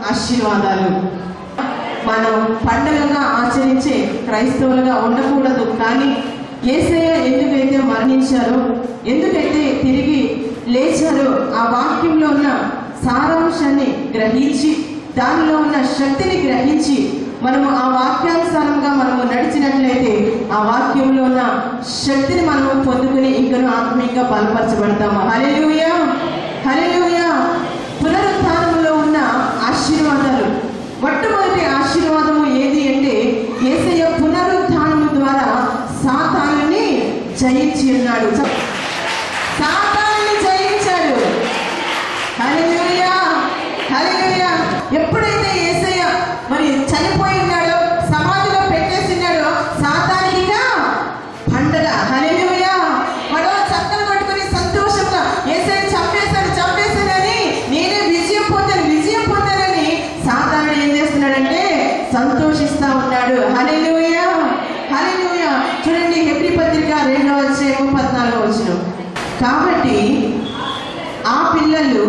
ఆశీర్వాదాలు మనం పండుగగా ఆచరించే క్రైస్తవులుగా ఉండకూడదు కానీ ఏసయ్య ఎందుకైతే మరణించారో ఎందుకైతే తిరిగి లేచారో ఆ వాక్యంలో ఉన్న సారాంశాన్ని గ్రహించి దానిలో ఉన్న శక్తిని గ్రహించి మనము ఆ వాక్యానుసారంగా మనము నడిచినట్లయితే ఆ వాక్యంలో ఉన్న శక్తిని మనము పొందుకుని ఇంకను ఆత్మీయంగా బలపరచబడతాము హల్లెలూయా హల్లెలూయా పునరుత్థానంలో ఉన్న ఆశీర్వాదాలు మొట్టమొదటి ఆశీర్వాదము ఏది అంటే యేసయ్య పునరుత్థానము ద్వారా సాతానుని జయించి ఉన్నాడు సాతానుని జయించాడు హల్లెలూయా హల్లెలూయా ఎప్పుడైతే యేసయ్య మరి చనిపోయి ఉన్నాడో సమాధిలో పెట్టేసినాడో సాతానికిగా పండగ హల్లెలూయా వాడు చక్కలు పట్టుకొని సంతోషంగా యేసయ్య చంపేశాడు చంపేశాడని నేనే విజయం పొందాను విజయం పొందానని సాతానుడు ఏం చేస్తున్నాడంటే సంతోషిస్తా ఉన్నాడు హల్లెలూయా హల్లెలూయా చూడండి హెబ్రి పత్రిక రెండవ అధ్యాయం పద్నాలుగో వచనం కాబట్టి ఆ పిల్లలు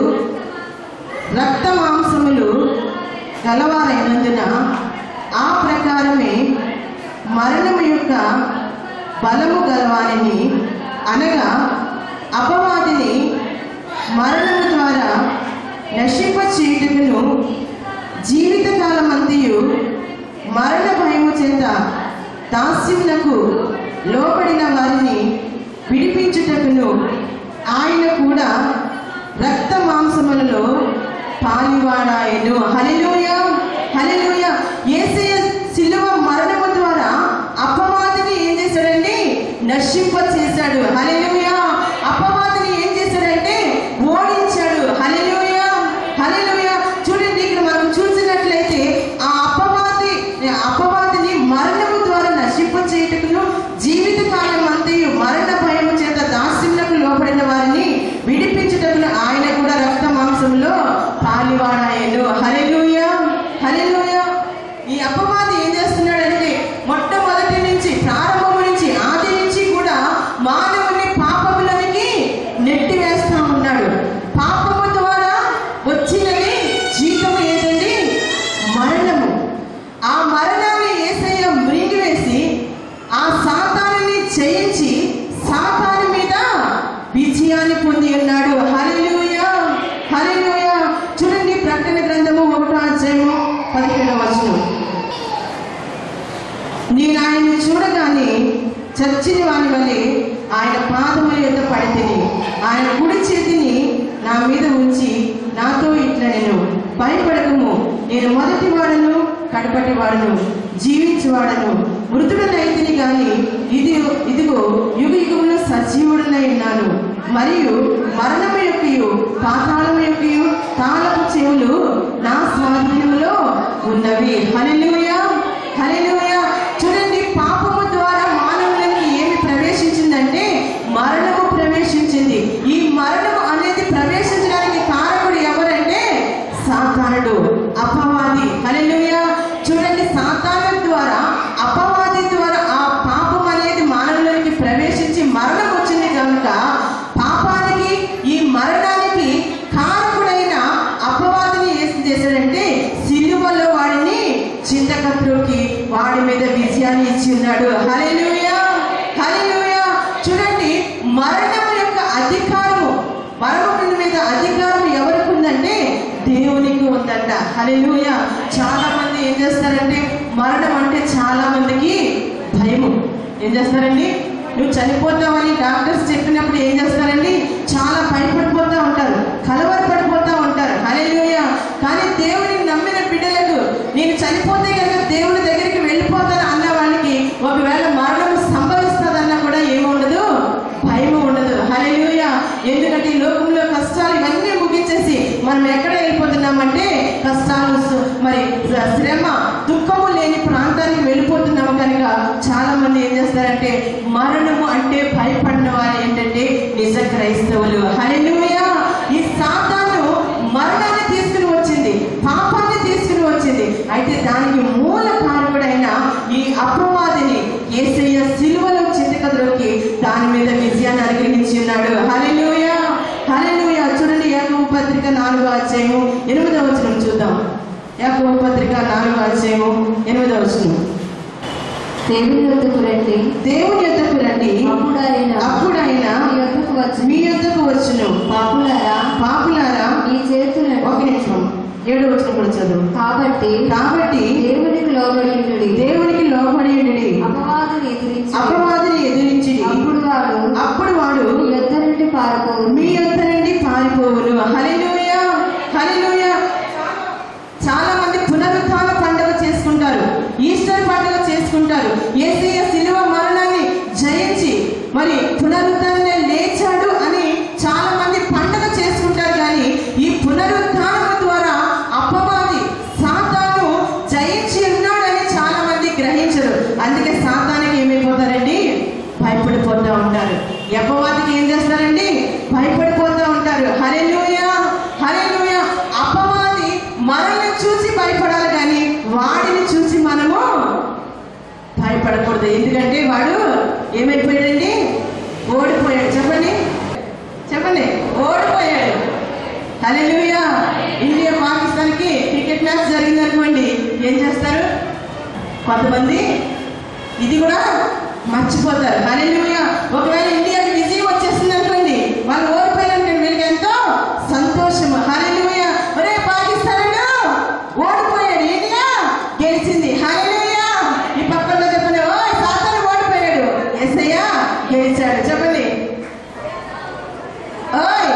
రక్త మాంసములు గలవారైనందున ఆ ప్రకారమే మరణము యొక్క బలము గలవారిని అనగా అపవాదిని మరణము ద్వారా నశింప చేయుటకును జీవితకాలం అంతయు మరణ భయము చేత దాస్యములకు లోబడిన వారిని విడిపించుటకును ఆయన కూడా రక్త మాంసములలో పాలివాడాయను హల్లెలూయ హల్లెలూయ యేసయ్య సిలువ మరణము ద్వారా అపవాదిని ఏం చేశాడండి నశింప చేశాడు హల్లెలూయ అపవాదిని ఏం చేశాడంటే ఓడించాడు హల్లెలూయ హల్లెలూయ చూడండి ఇక్కడ మనం చూసినట్లయితే ఆ అపవాది అపవాదిని మరణము ద్వారా నశింప చేయుటకును జీవిత కాలం అంతయు మరణ భయము చేత దాస్యములకు లోపడిన వారిని విడిపించుటకును ఆయన కూడా రక్త మాంసంలో పాలివాడాయను హల్లెలూయ హల్లెలూయ ఈ అపవాది ఏం చేస్తున్నాడంటే మొట్టమొదటి నుంచి ప్రారంభం నుంచి ఆది నుంచి కూడా మానవుని పాపములనికి నెట్టి వేస్తా ఉన్నాడు పాపము ద్వారా వచ్చినది జీతము ఏంటండి మరణము ఆ మరణాన్ని ఏసయ్య మృంగివేసి ఆ సాతానుని జయించి సాతాను మీద విజయాన్ని పొంది ఉన్నాడు హల్లెలూయా హల్లెలూయా చూడండి ప్రకటన గ్రంథము ఒకటో అధ్యాయము పదిహేడవ వచనం నేను ఆయన్ని చూడగానే చచ్చిన వాని వల్లే ఆయన పాదముల యొక్క పడితిని ఆయన కుడి చేతిని నా మీద ఉంచి నాతో ఇట్లా నేను భయపడకము నేను మొదటి వాడను కడపటి వాడను జీవించువాడను మృతుడనైతిని గాని ఇది ఇదిగో యుగ యుగములో సజీవుడనై ఉన్నాను మరియు మరణము యొక్కయు పాతాళము యొక్కయు తాళపు చెవులు నా స్వాధీనంలో ఉన్నవి హల్లెలూయా హల్లెలూయా చూడండి పాపము ద్వారా మానవునికి ఏమి ప్రవేశించిందంటే మరణము ప్రవేశించింది ఈ మరణము అనేది ప్రవేశించడానికి కారకుడు ఎవరంటే సాతానుడు అపవాది హల్లెలూయా చూడండి సాతాను ద్వారా అపవాది ద్వారా ఆ పాపం అనేది మానవులకి ప్రవేశించి మరణం వచ్చింది కనుక పాపానికి ఈ మరణానికి కారకుడైన అపవాదిని ఏం చేశాడంటే సిలువలో వాడిని చింతకత్రుకి వాడి మీద విజయాన్ని ఇచ్చి ఉన్నాడు హల్లెలూయా హల్లెలూయా చూడండి మరణం యొక్క అధికారము మరణం మీద అధికారం ఎవరికి ఉందంటే దేవునికి ఉందంట హల్లెలూయా చాలా మంది ఏం చేస్తారంటే మరణం అంటే చాలా మందికి భయము ఏం చేస్తారండి నువ్వు చనిపోతావని డాక్టర్స్ చెప్పినప్పుడు ఏం చేస్తారండి చాలా భయపడిపోతూ ఉంటారు కలవరపడిపోతూ ఉంటారు హల్లెలూయా కానీ దేవుని నమ్మిన బిడ్డలకు నేను చనిపోతే కనుక దేవుని దగ్గరికి వెళ్ళిపోతాను అన్న వాళ్ళకి ఒకవేళ మరణం సంభవిస్తుందన్నా కూడా ఏముండదు భయం ఉండదు హల్లెలూయా ఎందుకంటే ఈ లోకంలో కష్టాలు ఇవన్నీ ముగించేసి మనం ఎక్కడ వెళ్ళిపోతున్నామంటే కష్టాలు సు- మరి శ్ర- శ్రమ దుఃఖము లేని ప్రాంతానికి వెళ్ళిపోతున్నాము కనుక చాలా మంది ఏం చేస్తారంటే మరణము అంటే భయపడిన వారు ఏంటంటే నిజ క్రైస్తవులు హల్లెలూయా ఈ సాతాను మరణాన్ని తీసుకుని వచ్చింది పాపాన్ని తీసుకుని వచ్చింది అయితే దానికి మూల కారకుడైన ఈ అపవాదిని ఏసయ్య సిలువలో చింతకద్రోకి దాని మీద విజయాన్ని అనుగ్రహించి ఉన్నాడు హల్లెలూయా హల్లెలూయా చూడండి యాకోబు పత్రిక నాలుగో అధ్యాయము ఎనిమిదవ వచనం చూద్దాం యాకోబు పత్రిక నాలుగు అధ్యాయము ఎనిమిదవ వచనం దేవుని వద్దకు రండి దేవుని యొద్దకు రండి అప్పుడు ఆయన అప్పుడు ఆయన మీ వద్దకు వచ్చి మీ యొద్దకు వచ్చును పాపులారా పాపులారా మీ చేతులను ఒక నిమిషం ఏడు వచ్చిన కూడా చదువు కాబట్టి కాబట్టి దేవునికి లోబడి దేవునికి లోబడి ఉండి అపవాదిని ఎదిరించి అపవాదిని ఎదిరించి అప్పుడు వాడు అప్పుడు వాడు మీ యొద్ద నుండి పారిపోవు మీ యొద్ద నుండి పారిపోవును హల్లెలూయ హల్లెలూయ చాలా మంది పునరుత్థాన పండుగ చేసుకుంటారు ఈస్టర్ పండుగ చేసుకుంటారు యేసయ్య శిలువ మరణాన్ని జయించి మరి పునరుత్థానం లేచాడు అని చాలా మంది పండుగ చేసుకుంటారు కానీ ఈ పునరుత్థానం ద్వారా అపవాది సాతాను జయించి ఉన్నాడని చాలా మంది గ్రహించరు అందుకే సాతానికి ఏమైపోతారండి భయపడిపోతూ ఉంటారు ఈ అపవాదికి ఏం చేస్తారండి భయపడిపోతూ ఉంటారు హరెలుయ హరెలుయ అపవాది మనల్ని చూసి భయపడాలి కానీ వాడిని చూసి మనము భయపడకూడదు ఎందుకంటే వాడు ఏమైపోయాడండి ఓడిపోయాడు చెప్పండి చెప్పండి ఓడిపోయాడు హల్లెలూయా ఇండియా పాకిస్తాన్కి క్రికెట్ మ్యాచ్ జరిగింది అనుకోండి ఏం చేస్తారు కొంతమంది ఇది కూడా మర్చిపోతారు హల్లెలూయా ఒకవేళ ఇండియాకి విజయం వచ్చేసింది అనుకోండి వాళ్ళు ఓడిపోయినారు వీళ్ళకి ఎంతో సంతోషం హల్లెలూయా ఒరే పాకిస్తాన్ ఓడిపోయాడు ఇండియా గెలిచింది హల్లెలూయా ఈ పక్కన చెప్పండి ఓ సాతాను ఓడిపోయాడు ఎస్ఐయా గెలిచాడు చెప్పండి ఓయ్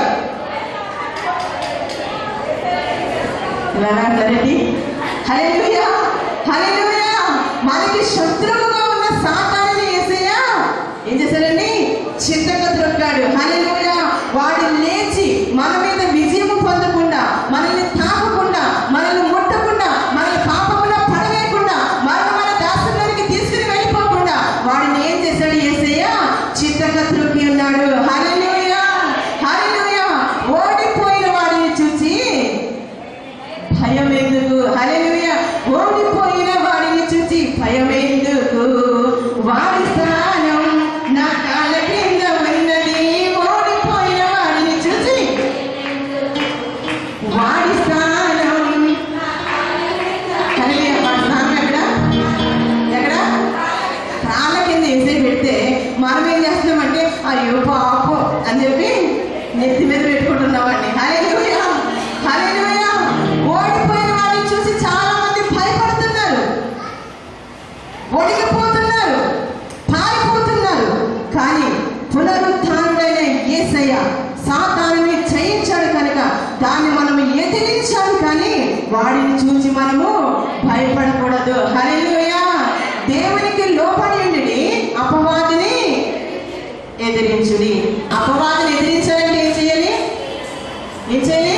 ఇలా అంటారండి హల్లెలూయా హల్లెలూయా మనకి శత్రువుగా ఉన్న సాతానుని యేసయ్య ఏం చేశాడండి చిత్తగా దొరికాడు హల్లెలూయా వాడు లేచి మన మీద విజయం పొందకుండా మనల్ని తాకకుండా మనల్ని ముట్టకుండా మనల్ని పాపకుండా పడవేయకుండా మన మన దాసులోనికి తీసుకుని వెళ్ళిపోకుండా వాడిని ఏం చేశాడు యేసయ్య చిత్తగా త్రొక్కి ఉన్నాడు హల్లెలూయా హల్లెలూయా ఓడిపోయిన వాడిని చూసి భయం ఎందుకు హల్లెలూయా ఓడిపోయిన వాడిని చూసి భయం ఎందుకు వాడి స్థానం నా కాళ్ళ కింద ఉన్నది ఓడిపోయిన వాడిని చూసి వాడి స్థానం హల్లెలూయా వాడి స్థానం ఎక్కడ ఎక్కడ కాళ్ళ కింద వేసే పెడితే మనం ఏం చేస్తున్నామంటే అయ్యో పాపో అని చెప్పి నెత్తి మీద పెట్టుకుంటున్నామండి హల్లెలూయా హల్లెలూయా ఓడిపోయిన వాడిని చూసి చాలా మంది భయపడుతున్నారు ఒడిగిపోతున్నారు పారిపోతున్నారు కానీ పునరుత్థానుడైన యేసయ్య సాతానుని జయించాడు కనుక దాన్ని మనం ఎదిరించాలి కానీ వాడిని చూసి మనము భయపడకూడదు హల్లెలూయా దేవునికి లోపడి ఉండి అపవాదిని ఎదిరించుడి అపవాదిని ఎదిరించాలంటే ఏం చేయాలి ఏం చేయాలి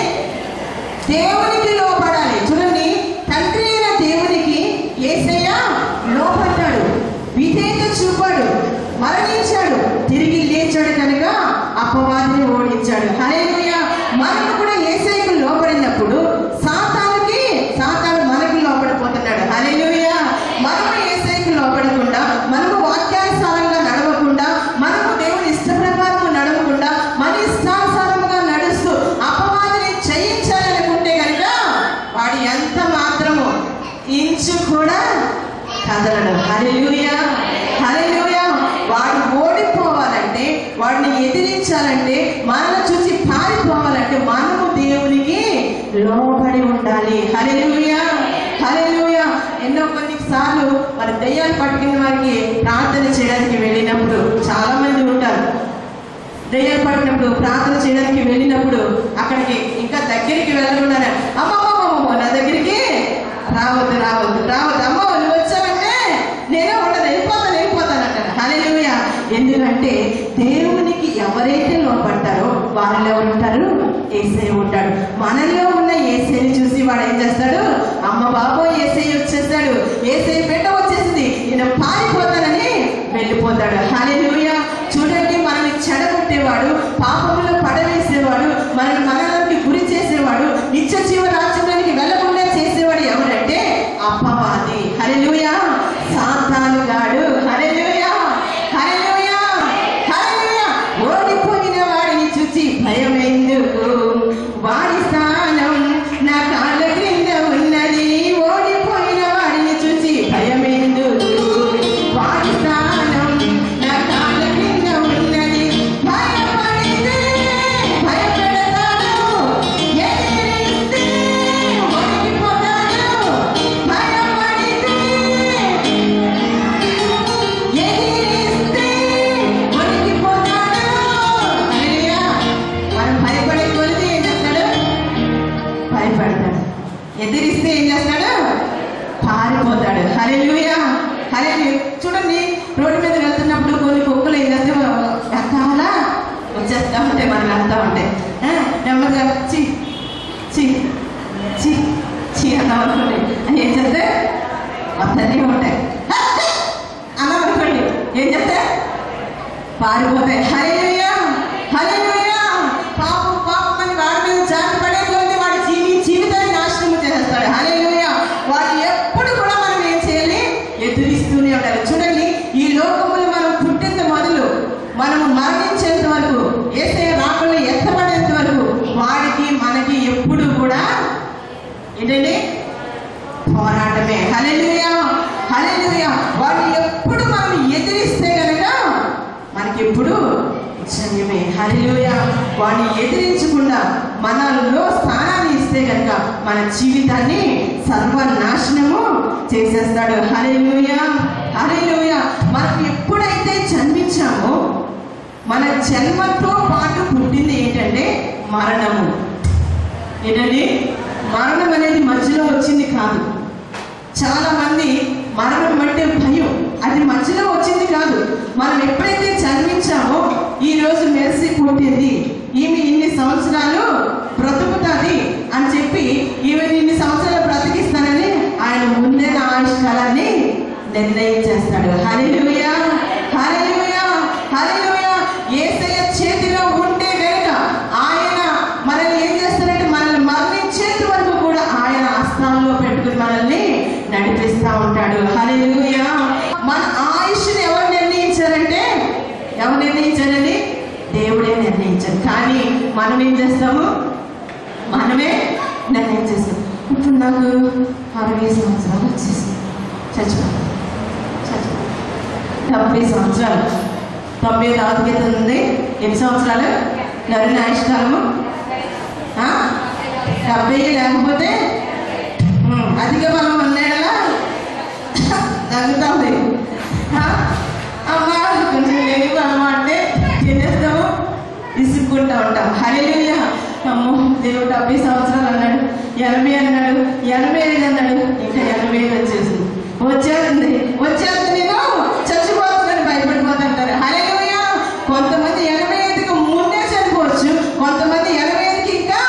దేవునికి లోపడాలి చూడండి తండ్రి అయిన దేవునికి ఏసయ్య లోపడ్డాడు విధేయత చూపాడు మరణించాడు తిరిగి లేచాడు కనుక అపవాదిని ఓడించాడు హల్లెలూయా మనకు కూడా ఏసైకు లోపడినప్పుడు సాతానుకి సాతాను మనకి లోపడిపోతున్నాడు హల్లెలూయా మనము ఏసైకు లోపడకుండా మనము వాక్యానుసారంగా నడవకుండా మనము దేవుని ఇష్ట ప్రకారం నడవకుండా మన ఇష్టానుసారంగా నడుస్తూ అపవాదిని జయించాలనుకుంటే కనుక వాడు ఎంత మాత్రము ఇంచు కూడా కదలడు హల్లెలూయా హల్లెలూయా వాడు ఓడిపోవాలంటే వాడిని ఎదిరించాలంటే మనల్ని చూసి పారిపోవాలంటే మనము దేవునికి లోబడి ఉండాలి హల్లెలూయా హల్లెలూయా ఎన్నో కొన్ని సార్లు మరి దయ్యాలు పట్టుకున్న వారికి ప్రార్థన చేయడానికి వెళ్ళినప్పుడు చాలా మంది ఉంటారు దయ్యాలు పట్టినప్పుడు ప్రార్థన చేయడానికి వెళ్ళినప్పుడు అక్కడికి ఇంకా దగ్గరికి వెళ్ళకుండానే అమ్మమ్మమ్మ నా దగ్గరికి రావద్దు రావద్దు రావద్దు అమ్మ నువ్వు వచ్చావంటే నేనే ఉండదు వెళ్ళిపోతాను వెళ్ళిపోతాను అంటాను హల్లెలూయా ఎందుకంటే దేవునికి ఎవరైతే లోపడతారో వారిలో ఎవరు ఉంటారు ఏసై ఉంటాడు మనలో ఉన్న ఏసైని చూసి వాడు ఏం చేస్తాడు అమ్మ బాబో ఏసై వచ్చేస్తాడు ఏసై బిడ్డ వచ్చేసింది నేను పారిపోతానని వెళ్ళిపోతాడు హల్లెలూయా చూడండి మనల్ని చెడగొట్టేవాడు పాపంలో పడవేసేవాడు మనల్ని మనలోకి గురి చేసేవాడు నిత్య జీవ రాజ్యంలోనికి వెళ్ళకుండా చేసేవాడు ఎవరంటే అపవాది హల్లెలూయా సాతాను గాడు హల్లెలూయా హల్లెలూయా హల్లెలూయా ఓడిపోయిన వాడిని చూసి భయం ఎందుకు వాడి స్థానం భయపడతాడు ఎదిరిస్తే ఏం చేస్తాడు పారిపోతాడు హల్లెలూయా హల్లెలూయా చూడండి రోడ్డు మీద వెళ్తున్నప్పుడు కొన్ని కుక్కలు ఏం చేస్తే వెనకాల వచ్చేస్తా ఉంటాయి మనం వెళ్తా ఉంటాయి ఆ, నెమ్మదిగా చి చి చి చి అన్నాం అనుకోండి అని ఏం చేస్తే వద్దనే ఉంటాయి అన్నాం అనుకోండి ఏం చేస్తే పారిపోతాయి హల్లెలూయా హల్లెలూయా పాపం పాపం అని వాడి మీద జారి పడే కొద్దీ వాడి జీవి జీవితాన్ని నాశనం చేసేస్తాడు హల్లెలూయా వాడు ఎప్పుడు కూడా మనం ఏం చేయాలి ఎదురిస్తూనే ఉండాలి చూడండి ఈ లోకములు మనం పుట్టేంత మొదలు మనము మరణించేంత వరకు ఏసే రాకుండా ఎత్తబడేంత వరకు వాడికి మనకి ఎప్పుడు కూడా ఏంటండి పోరాటమే హల్లెలూయా హల్లెలూయా వాడు ఎప్పుడు మనం ఎదిరిస్తే గనక మనకెప్పుడు జన్యమే హల్లెలూయా వాడిని ఎదిరించకుండా మనలో స్థానాన్ని ఇస్తే గనక మన జీవితాన్ని సర్వనాశనము చేసేస్తాడు హల్లెలూయా హల్లెలూయా మనం ఎప్పుడైతే జన్మించామో మన జన్మతో పాటు పుట్టింది ఏంటంటే మరణము ఏంటండి మరణం అనేది మధ్యలో వచ్చింది కాదు చాలా మంది మరణం అంటే భయం అది మధ్యలో వచ్చింది కాదు మనం ఎప్పుడైతే జన్మించామో ఈ రోజు మెర్సీ పుట్టింది ఈమె ఇన్ని సంవత్సరాలు బ్రతుకుతుంది అని చెప్పి ఈమె ఇన్ని సంవత్సరాలు బ్రతికిస్తానని ఆయన ముందే నా ఆయుష్ కాలాన్ని నిర్ణయించేస్తాడు హల్లెలూయా హల్లెలూయా హల్లెలూయా యేసయ్య చేతిలో ఉంటే గనుక ఆయన మనల్ని ఏం చేస్తారంటే మనల్ని మరణించేంత వరకు కూడా ఆయన హస్తాల్లో పెట్టుకుని మనల్ని నడిపిస్తా ఉంటాడు హల్లెలూయా మన ఆయుష్ని ఎవరు నిర్ణయించారంటే ఎవరు నిర్ణయించారండి దేవుడే నిర్ణయించారు కానీ మనం ఏం చేస్తాము మనమే నిర్ణయించేస్తాం ఇప్పుడు నాకు అరవై సంవత్సరాలు వచ్చేసి చచ్చిపోతాను చచ్చిపోతాను డెబ్బై సంవత్సరాలు తొంభై రాజకీయ ఉంది ఎన్ని సంవత్సరాలు నరుని ఆయుష్కాలము ఆ? డెబ్బై లేకపోతే ఉమ్, అధిక బలం ఉన్నాడలా తగ్గుతుంది ఆ? అమ్మా కొంచెం లేని బలం అంటే ఏం చేస్తాము విసుక్కుంటా ఉంటాం హల్లెలూయా అమ్మో దేవుడు డెబ్బై సంవత్సరాలు అన్నాడు ఎనభై అన్నాడు ఎనభై ఐదు అన్నాడు ఇంకా ఎనభై ఐదు వచ్చేసింది వచ్చేస్తుంది వచ్చేస్తుంది నేను చచ్చిపోతుందని భయపడిపోతుంటారు హల్లెలూయా కొంతమంది ఎనభై ఐదుకి ముందే చనిపోవచ్చు కొంతమంది ఎనభై ఐదుకి ఇంకా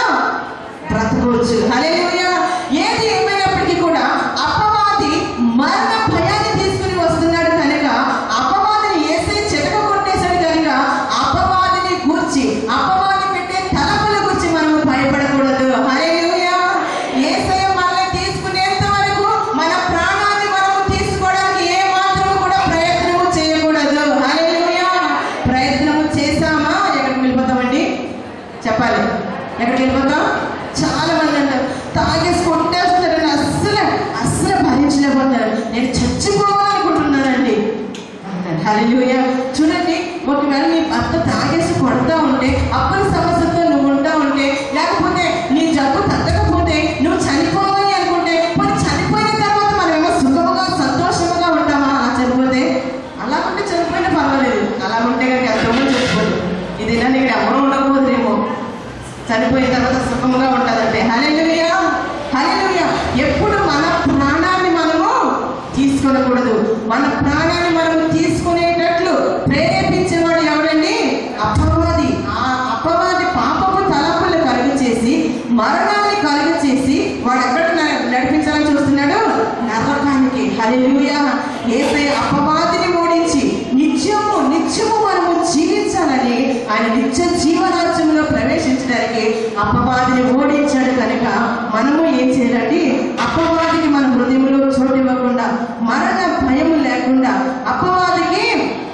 బ్రతకవచ్చు హల్లెలూయా ఏది ఏమైనప్పటికీ కూడా అపవాది మరణ భయాన్ని తీసుకుని వస్తున్నాడు కనుక అపవాదిని ఏసే చెడక కొట్టేశాడు కనుక అపవాదిని గూర్చి అపవాది పెట్టే తలపుల గురించి మనము భయపడకూడదు హల్లెలూయా ఏసయ్య మనల్ని తీసుకునేంత వరకు మన ప్రాణాన్ని మనము తీసుకోవడానికి ఏ మాత్రము కూడా ప్రయత్నము చేయకూడదు హల్లెలూయా ప్రయత్నము చేశామా ఎక్కడికి వెళ్ళిపోతామండి చెప్పాలి ఎక్కడికి వెళ్ళిపోతాం చాలా మంది అంటారు తాగేసి కొట్టేస్తారని అస్సలు అస్సలు భరించలేకపోతారు నేను చచ్చిపోవాలనుకుంటున్నానండి అంటారు హల్లెలూయా చూడండి ఒకవేళ నీ భర్త తాగేసి కొడతా ఉంటే అప్పుల సమస్యతో నువ్వు ఉంటా ఉంటే లేకపోతే నీ జబ్బు తగ్గకపోతే నువ్వు చనిపోవాలి అనుకుంటే మరి చనిపోయిన తర్వాత మనం ఏమో సుఖముగా సంతోషముగా ఉంటామా అలా చనిపోతే అలా ఉంటే చనిపోయినా పర్వాలేదు అలా ఉంటే కనుక ఎంతమంది చచ్చిపోదు ఇది ఇలా నీకు ఎవరు ఉండకపోతేమో చనిపోయిన తర్వాత సుఖముగా ఉంటుందంటే హల్లెలూయా హల్లెలూయా ఎప్పుడు మన ప్రాణాన్ని మనము తీసుకొనకూడదు మన ప్రాణాన్ని మనము తీసుకునేటట్లు ప్రేరేపించేవాడు ఎవడండి అపవాది ఆ అపవాది పాపపు తలపులు కలుగు చేసి మరణాన్ని కలుగు చేసి వాడు ఎక్కడ న- నడిపించాలని చూస్తున్నాడు నరకానికి హల్లెలూయా ఏసై అపవాదిని ఓడించి నిత్యము నిత్యము మనము జీవించాలని ఆయన నిత్య జీవరాజ్యంలో ప్రవేశించడానికి అపవాదిని ఓడించాడు కనుక మనము ఏం చేయాలండి అపవాదికి మన హృదయంలో చోటు ఇవ్వకుండా మరణ భయము లేకుండా అపవాదికి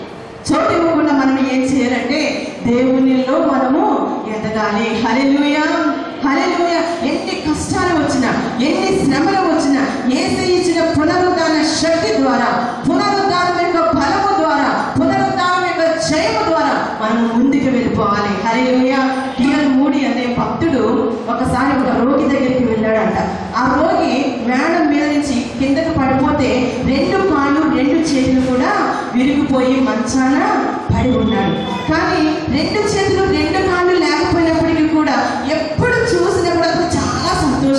చోటు ఇవ్వకుండా మనం ఏం చేయాలంటే దేవునిలో మనము ఎదగాలి హల్లెలూయా హల్లెలూయా ఎన్ని కష్టాలు వచ్చినా ఎన్ని శ్రమలు వచ్చినా ఏసై ఇచ్చిన పునరుద్ధాన శక్తి ద్వారా పునరుద్ధానం యొక్క బలము ద్వారా పునరుద్ధానం యొక్క జయము ద్వారా మనం ముందుకు వెళ్ళిపోవాలి హల్లెలూయా టిఎల్ మూడి అనే భక్తుడు ఒకసారి ఒక రోగి దగ్గరికి వెళ్ళాడంట ఆ రోగి మేడం మీద నుంచి కిందకు పడిపోతే రెండు కాళ్ళు రెండు చేతులు కూడా విరిగిపోయి మంచాన పడి ఉన్నాడు కానీ రెండు చేతులు రెండు కాళ్ళు లేకపోయినప్పటికీ కూడా ఎప్పుడు చూసినప్పుడు అతను చాలా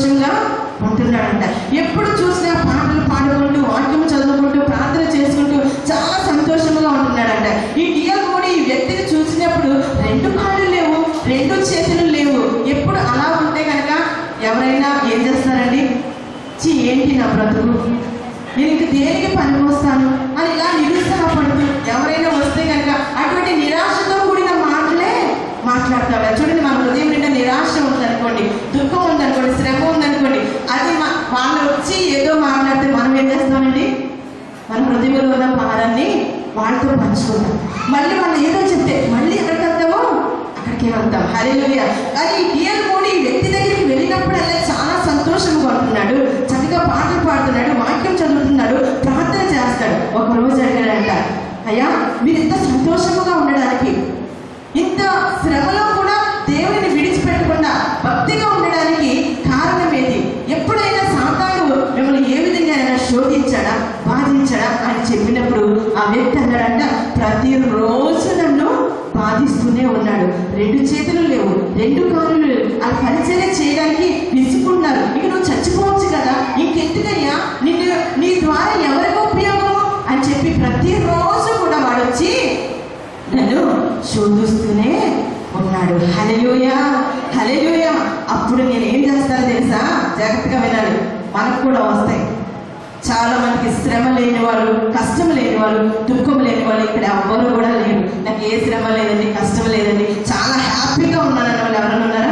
ఏం చేస్తారండి చి ఏంటి నా బ్రతుకు నేను ఇంక దేనికి పనికొస్తాను అని ఇలా నిరుత్సాహపడుతూ ఎవరైనా వస్తే కనుక అటువంటి నిరాశతో కూడిన మాటలే మాట్లాడతారు చూడండి మన హృదయం నిండా నిరాశ ఉందనుకోండి దుఃఖం ఉందనుకోండి శ్రమ ఉందనుకోండి అది మా- వాళ్ళు వచ్చి ఏదో మాట్లాడితే మనం ఏం చేస్తామండి మన హృదయంలో ఉన్న భారాన్ని వాళ్ళతో పంచుకుంటాం మళ్ళీ వాళ్ళు ఏదో చెప్తే మళ్ళీ ఎక్కడికి వెళ్తామో అక్కడికే వెళ్తాం హరేలుయ కానీ ఈ డియర్ మోడీ ఈ వ్యక్తి దగ్గరికి వెళ్ళినప్పుడల్లా చాలా సంతోషంగా ఉంటున్నాడు చక్కగా పాటలు పాడుతున్నాడు వాక్యం చదువుతున్నాడు ప్రార్థన చేస్తాడు ఒక రోజు అడిగాడంట అయ్యా మీరు ఇంత సంతోషముగా ఉండడానికి ఇంత శ్రమలో కూడా దేవుడిని విడిచిపెట్టకుండా భక్తిగా ఉండడానికి కారణం ఏంటి ఎప్పుడైనా సాతాను మిమ్మల్ని ఏ విధంగా అయినా శోధించాడా బాధించాడా అని చెప్పినప్పుడు ఆ వ్యక్తి అన్నాడంట ప్రతిరోజు నన్ను బాధిస్తూనే ఉన్నాడు రెండు చేతులు లేవు రెండు కాళ్ళు లేవు ఆ పరిచయం చేయడానికి విసుకున్నారు ఇక నువ్వు చచ్చిపోవచ్చు కదా ఇంకెందుకయ్యా నిన్ను నీ ద్వారా ఎవరికి ఉపయోగము అని చెప్పి ప్రతిరోజు కూడా వాడు వచ్చి నన్ను శోధిస్తూనే ఉన్నాడు హలెలుయ హలెలుయ అప్పుడు నేను ఏం చేస్తాను తెలుసా జాగ్రత్తగా వినాలి మనకు కూడా వస్తాయి చాలా మందికి శ్రమ లేని వాళ్ళు కష్టం లేని వాళ్ళు దుఃఖం లేని వాళ్ళు ఇక్కడ ఎవ్వరు కూడా లేరు నాకు ఏ శ్రమ లేదండి కష్టం లేదండి చాలా హ్యాపీగా ఉన్నాను అన్న వాళ్ళు ఎవరైనా ఉన్నారా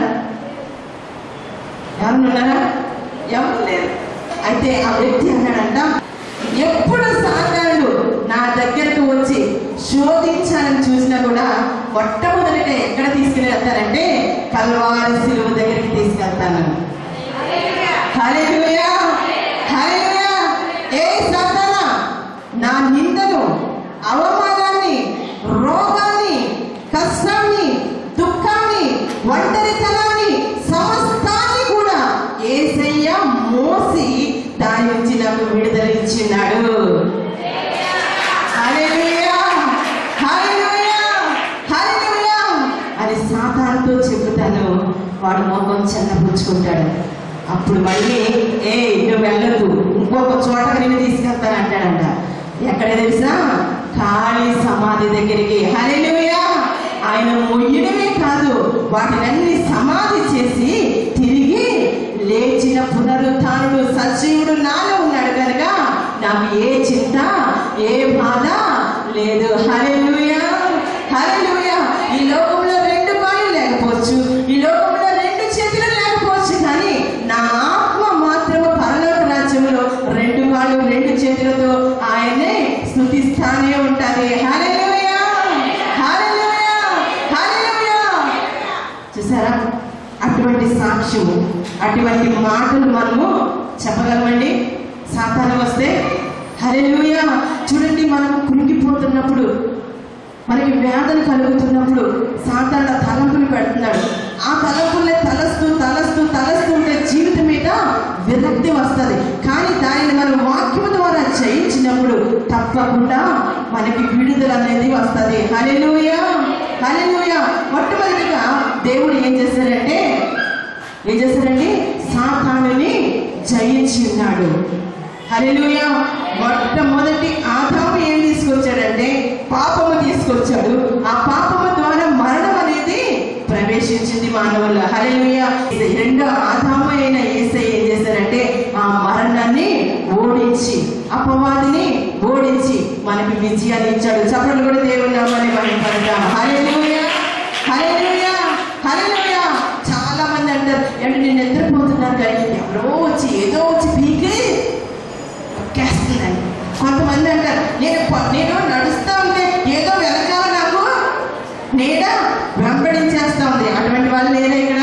ఎవరైనా ఉన్నారా ఎవరు లేరు అయితే ఆ వ్యక్తి అన్నాడంట ఎప్పుడు సాతానుడు నా దగ్గరకు వచ్చి శోధించాలని చూసినా కూడా మొట్టమొదటిగా ఎక్కడ తీసుకుని వెళ్తారంటే కల్వారి శిలువ దగ్గరికి తీసుకెళ్తాను హల్లెలూయా హల్లెలూయా ఏ సాతానా నా నిందను అవమానాన్ని రోగాన్ని కష్టాన్ని దుఃఖాన్ని ఒంటరితనాన్ని సమస్తాన్ని కూడా ఏసయ్య మోసి దాని నుంచి నాకు విడుదల ఇచ్చినాడు హల్లెలూయా హల్లెలూయా హల్లెలూయా అని సాతానుతో చెబుతాను వాడు మొహం చెన్నపుచ్చుకుంటాడు అప్పుడు మళ్ళీ ఏ నువ్వు వెళ్ళొద్దు ఇంకొక చోట నేను తీసుకెళ్తాను అంటాడంట ఎక్కడ తెలుసా ఖాళీ సమాధి దగ్గరికి హల్లెలూయా ఆయన మొయ్యడమే కాదు వాటినన్ని సమాధి చేసి తిరిగి లేచిన పునరుత్థానుడు సజీవుడు నాలో ఉన్నాడు కనుక నాకు ఏ చింత ఏ బాధ లేదు హల్లెలూయా హల్లెలూయా ఈ లోకంలో రెండు కాళ్ళు లేకపోవచ్చు ఈ లోకంలో రెండు చేతులు లేకపోవచ్చు కానీ నా ఆత్మ మాత్రము పరలోక రాజ్యంలో రెండు కాళ్ళు రెండు చేతులతో ఆయనే స్తుతిస్తానే ఉంటది హల్లెలూయా హల్లెలూయా హల్లెలూయా చూసారా అటువంటి సాక్ష్యము అటువంటి మాటలు మనము చెప్పగలమండి సాతాను వస్తే హల్లెలూయా చూడండి మనం కృంగిపోతున్నప్పుడు మనకి వేదన కలుగుతున్నప్పుడు సాధారణ తలంపులు పెడుతున్నాడు ఆ తలంపులే తలస్తూ తలస్తూ తలస్తుంటే జీవితం మీద విరక్తి వస్తుంది కానీ దానిని మనం వాక్యం ద్వారా జయించినప్పుడు తప్పకుండా మనకి విడుదల అనేది వస్తుంది హల్లెలూయా హల్లెలూయా మొట్టమొదటిగా దేవుడు ఏం చేశారంటే ఏం చేశారండి సాతానుని జయించి ఉన్నాడు హల్లెలూయా మొట్టమొదటి ఆదాము ఏం తీసుకొచ్చాడంటే పాపము తీసుకొచ్చాడు ఆ పాపము ద్వారా మరణం అనేది ప్రవేశించింది మానవుల హల్లెలూయా ఇది రెండో ఆదాము అయిన ఏసై ఏం చేశారంటే ఆ మరణాన్ని ఓడించి అపవాదిని ఓడించి మనకి విజయాన్ని ఇచ్చాడు చప్పట్లు కూడా దేవుని నామాన్ని మనం పడతాం హల్లెలూయా హల్లెలూయా హల్లెలూయా చాలా మంది అంటారు అంటే నేను నిద్రపోతున్నాను కానీ ఎవరో వచ్చి ఏదో వచ్చి పీకి నొక్కేస్తుందండి కొంతమంది అంటారు నేను ప- నేను నడుస్తా ఉంటే ఏదో వెనకాల నాకు నీడ వెంబడించేస్తా ఉంది అటువంటి వాళ్ళు లేరా ఇక్కడ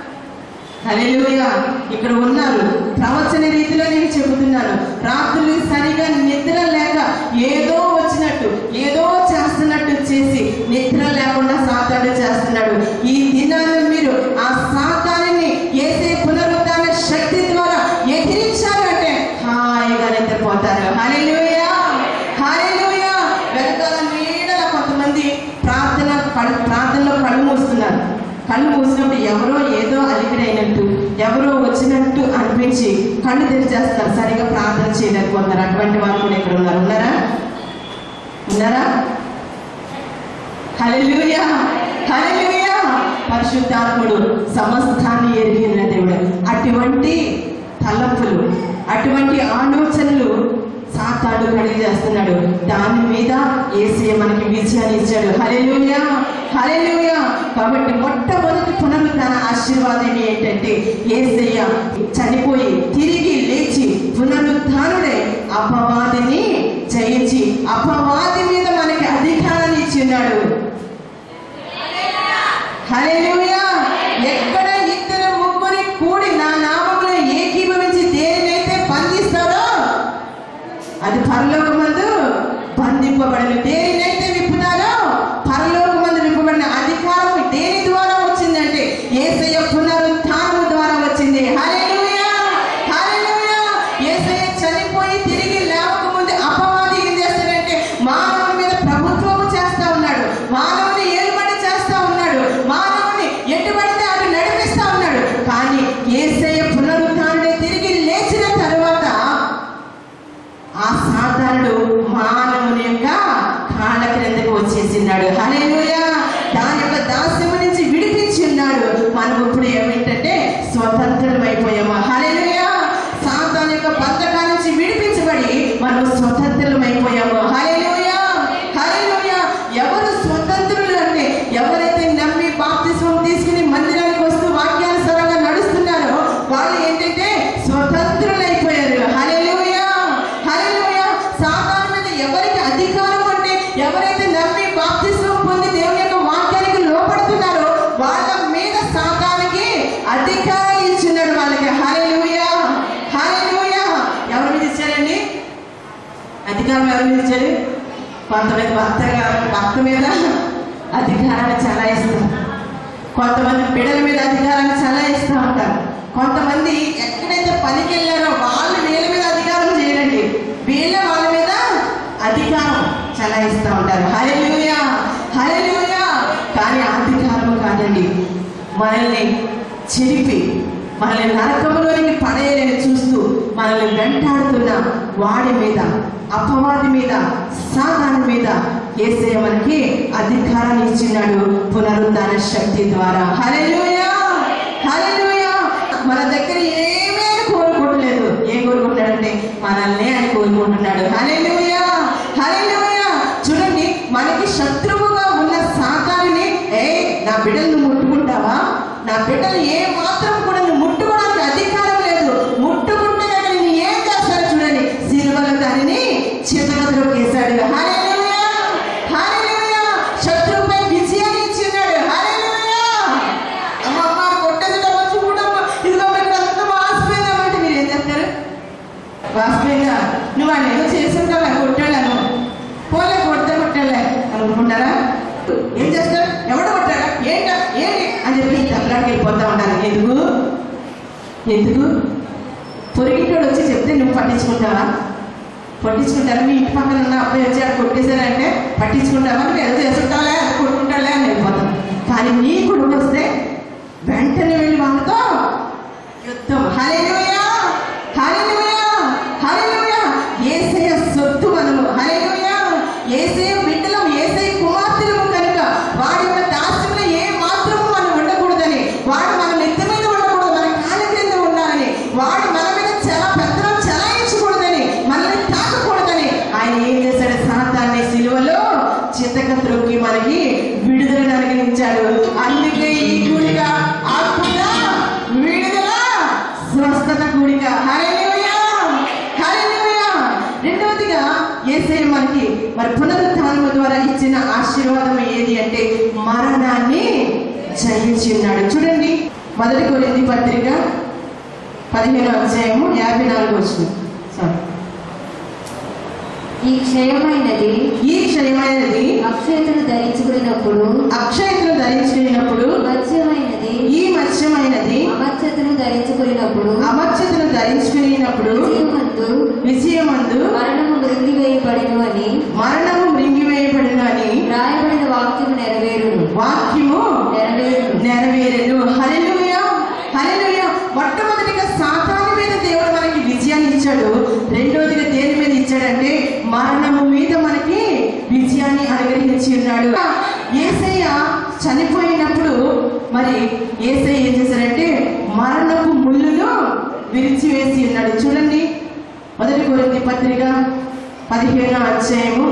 హల్లెలూయా ఇక్కడ ఉన్నారు ప్రవచన రీతిలో నేను చెబుతున్నాను రాత్రులు సరిగా నిద్ర లేక ఏదో వచ్చినట్టు ఏదో చేస్తున్నట్టు చేసి నిద్ర లేకుండా సాతాడు చేస్తున్నాడు ఈ దినాన్ని మీరు ఆ సాతాన్ని ఏసే పునరుద్ధాన శక్తి ద్వారా ఎదిరించారు అంటే హాయిగా నిద్రపోతారు హల్లెలూయా హల్లెలూయా వెనకాల నీడల కొంతమంది ప్రార్థన కళ్ళు ప్రార్థనలో కళ్ళు మూస్తున్నారు కళ్ళు మూసినప్పుడు ఎవరో ఏదో అలికిడైనట్టు ఎవరో వచ్చినట్టు అనిపించి కళ్ళు తెరిచేస్తారు సరిగా ప్రార్థన చేయలేకపోతున్నారు అటువంటి వాళ్ళు కూడా ఇక్కడ ఉన్నారు ఉన్నారా ఉన్నారా హల్లెలూయా హల్లెలూయా పరిశుద్ధాత్ముడు సమస్తాన్ని ఎరిగిన దేవుడు అటువంటి తలపులు అటువంటి ఆలోచనలు సాతాడు కడిగి చేస్తున్నాడు దాని మీద ఏసయ్య మనకి విజయాన్ని ఇచ్చాడు హల్లెలూయా హల్లెలూయా కాబట్టి మొట్టమొదటి పునరుద్ధాన ఆశీర్వాదం ఏంటంటే ఏసయ్య చనిపోయి తిరిగి లేచి పునరుద్ధానుడే అపవాదిని జయించి అపవాది మీద మనకి అధికారాన్ని ఇచ్చిన్నాడు హల్లెలూయా ఎక్కడ ఇద్దరు ముగ్గురి కూడి నా నామములో ఏకీభవించి దేనినైతే బంధిస్తారో అది పరలోకమందు బంధింపబడిన దేనినైతే విప్పుతారో పరలోకమందు విప్పబడిన అధికారం దేని ద్వారా వచ్చిందంటే ఏసయ్య పునరుత్థానము ద్వారా వచ్చింది హల్లెలూయా హల్లెలూయా ఏసయ్య చనిపోయి తిరిగి లేవక ముందు అపవాది ఏం చేస్తాడంటే మానవుని మీద ప్రభుత్వము చేస్తా ఉన్నాడు మానవుని ఏలుబడి చేస్తా ఉన్నాడు మానవుని ఎటు పడితే అటు నడిపిస్తా ఉన్నాడు కానీ ఏసయ్య పునరుత్థానుడే తిరిగి లేచిన తర్వాత ఆ సాతానుడు మానవుని యొక్క కాళ్ళ క్రిందకు వచ్చేసిన్నాడు హల్లెలూయా దాని యొక్క దాస్యము నుంచి విడిపించి ఉన్నాడు మనం ఇప్పుడు ఏమిటంటే స్వతంత్రం అయిపోయాము హల్లెలూయా సాతాను యొక్క బంధకాల నుంచి విడిపించబడి మనం స్వతంత్రం అయిపోయాము హల్లెలూయా హల్లెలూయా ఎవరు స్వతంత్రులు అంటే ఎవరైతే నమ్మి బాప్తిస్మం తీసుకుని మందిరానికి వస్తూ వాక్యానుసారంగా నడుస్తున్నారో వాళ్ళు ఏంటంటే స్వతంత్రులు అయిపోయారు హల్లెలూయా హల్లెలూయా సాతాను మీద ఎవరికి అధికారం అంటే ఎవరైతే నమ్మి బాప్తిస్మం పొంది దేవుని యొక్క వాక్యానికి లోపడుతున్నారో వాళ్ళ మీద సాతానికి అధికారం ఇచ్చినాడు వాళ్ళకి హల్లెలూయా హల్లెలూయా ఎవరి మీద ఇచ్చారండి అధికారం ఎవరి మీద ఇచ్చారు కొంతమంది భర్త గారు భర్త మీద అధికారాన్ని చలాయిస్తారు కొంతమంది బిడల మీద అధికారాన్ని చలాయిస్తూ ఉంటారు కొంతమంది ఎక్కడైతే పనికి వెళ్ళారో వాళ్ళు వీళ్ళ మీద అధికారం చేయరండి వీళ్ళ వాళ్ళ మీద అధికారం చలాయిస్తూ ఉంటారు హల్లెలూయా హల్లెలూయా కానీ ఆ అధికారం కాదండి మనల్ని చెరిపి మనల్ని నరకంలోనికి పడేయాలని చూస్తూ మనల్ని వెంటాడుతున్న వాడి మీద అపవాది మీద సాతాను మీద ఏసయ్య మనకి అధికారాన్ని ఇచ్చినాడు పునరుద్ధాన శక్తి ద్వారా హల్లెలూయా హల్లెలూయా మన దగ్గర ఏమీ ఆయన కోరుకోవట్లేదు ఏం కోరుకుంటున్నాడంటే మనల్ని ఆయన కోరుకుంటున్నాడు హల్లెలూయా హల్లెలూయా చూడండి మనకి శత్రువుగా ఉన్న సాతాన్ని ఏ నా బిడ్డలను ముట్టుకుంటావా నా బిడ్డలు ఏ మాత్రం కూడా నువ్వు ముట్టుకోవడానికి అధికారం లేదు ముట్టుకుంటే కనుక నేను ఏం చేస్తాను చూడండి సిలువలో దానిని చితగద్రోకేశాడు హల్లెలూయా హల్లెలూయా శత్రువుపై విజయాన్ని ఇచ్చినాడు హల్లెలూయా అమ్మమ్మ కొట్టేదిలో వచ్చి చూడమ్మ ఇదిగో మీకు అంత వాసిపోయిందామంటే మీరు ఏం చేస్తారు వాసిపోయిందా నువ్వు ఆయన ఏదో చేసుంటావా కొట్టాలను పోలే కొడితే కొట్టాలే అనుకుంటారా ఏం చేస్తారు ఎవడు కొట్టారా ఏంట ఏంటి అని చెప్పి దెబ్బలాడికి వెళ్ళిపోతా ఉంటారు ఎందుకు ఎందుకు పొరిగింటోడు వచ్చి చెప్తే నువ్వు పట్టించుకుంటావా పట్టించుకుంటారా మీ ఇంటి పక్కన ఉన్న అబ్బాయి వచ్చి ఆడ కొట్టేశారంటే పట్టించుకుంటావా నువ్వు ఏదో చేసుకుంటావులే అది కొట్టుకుంటాలే అని వెళ్ళిపోతాం కానీ నీ కొడుకు వస్తే వెంటనే వెళ్ళి వాళ్ళతో యుద్ధం హల్లెలూయా హల్లెలూయా హల్లెలూయా యేసయ్య సొత్తు మనము హల్లెలూయా యేసయ్య బిడ్డలం యేసయ్య కుమార్తెలము కనుక వాడి యొక్క దాస్యంలో ఏ మాత్రము మనం ఉండకూడదని వాడు మన నెత్తి మీద ఉండకూడదు మన కాళ్ళ క్రింద ఉండాలని వాడు మన మీద చాలా పెద్దలు చలాయించకూడదని మనల్ని తాకకూడదని ఆయన ఏం చేశాడు సాతాన్ని సిలువలో చితక త్రొక్కి మనకి విడుదల అనుగ్రహించాడు అందుకే ఈ కూడిక ఆత్మగా విడుదల స్వస్థత కూడిక హల్లెలూయా హల్లెలూయా రెండవదిగా యేసయ్య మనకి మరి పునరుత్థానము ద్వారా ఇచ్చిన ఆశీర్వాదం ఏది అంటే మరణాన్ని జయించి ఉన్నాడు చూడండి మొదటి కొరింది పత్రిక పదిహేను అధ్యాయము యాభై నాలుగు వచ్చిన సారీ ఈ క్షయమైనది ఈ క్షయమైనది అక్షయతను ధరించుకున్నప్పుడు అక్షయతను ధరించుకున్నప్పుడు మత్స్యమైనది ఈ మత్స్యమైనది అమర్చతను ధరించుకున్నప్పుడు అమర్చతను ధరించుకున్నప్పుడు విజయమందు విజయమందు మరణము మృంగివేయబడిను అని మరణము మృంగివేయబడిన అని రాయబడిన వాక్యము నెరవేరును వాక్యము నెరవేరును నెరవేరెను హల్లెలూయా హల్లెలూయా మొట్టమొదటిగా సాతాను మీద దేవుడు మనకి విజయాన్ని ఇచ్చాడు రెండోదిగా దేని మీద ఇచ్చాడంటే మరణము మీద మనకి విజయాన్ని అనుగ్రహించి ఉన్నాడు ఏసయ్య చనిపోయినప్పుడు మరి ఏసయ్య ఏం చేశారంటే మరణపు ముళ్ళును విరిచివేసి ఉన్నాడు చూడండి మొదటి కొరింథీ పత్రిక పదిహేనో అధ్యాయము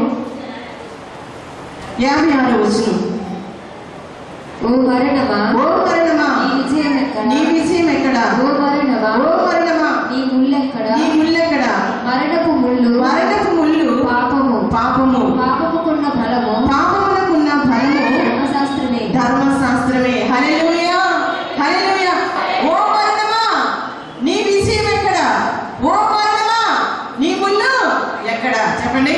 యాభై ఆరు వచనం ఓ మరణమా ఓ మరణమా నీ విజయం ఎక్కడ నీ విజయం ఎక్కడా ఓ మరణమా ఓ మరణమా నీ ముళ్ళెక్కడ నీ ముళ్ళెక్కడా మరణపు ముళ్ళు మరణపు ముళ్ళు పాపము పాపము పాపముకున్న ఫలము పాపమునకున్న ఫలము ధర్మశాస్త్రమే ధర్మశాస్త్రమే హల్లెలూయా హల్లెలూయా ఓ మరణమా నీ విజయం ఎక్కడ ఓ మరణమా నీ ముళ్ళు ఎక్కడ చెప్పండి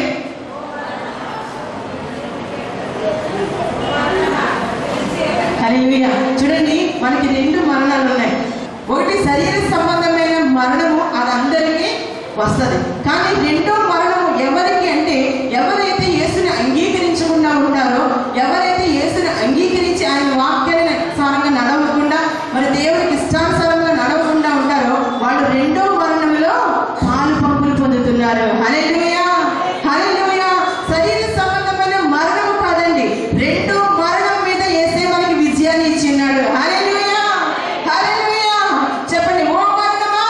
హల్లెలూయా చూడండి మనకి రెండు మరణాలు ఉన్నాయి ఒకటి శరీర సంబంధమైన మరణము అది అందరికీ వస్తుంది కానీ రెండో మరణము ఎవరికి అంటే ఎవరైతే యేసుని అంగీకరించకుండా ఉంటారో ఎవరైతే యేసుని అంగీకరించి ఆయన వాక్యాన్ని సారంగా నడవకుండా మరి దేవునికి ఇష్టానుసారంగా నడవకుండా ఉంటారో వాళ్ళు రెండో మరణంలో పాలు పంపులు పొందుతున్నారు హల్లెలూయా హల్లెలూయా శరీర సంబంధమైన మరణము కాదండి రెండో మరణం మీద యేసే మనకి విజయాన్ని ఇచ్చిన్నాడు హల్లెలూయా హల్లెలూయా చెప్పండి ఓ మరణమా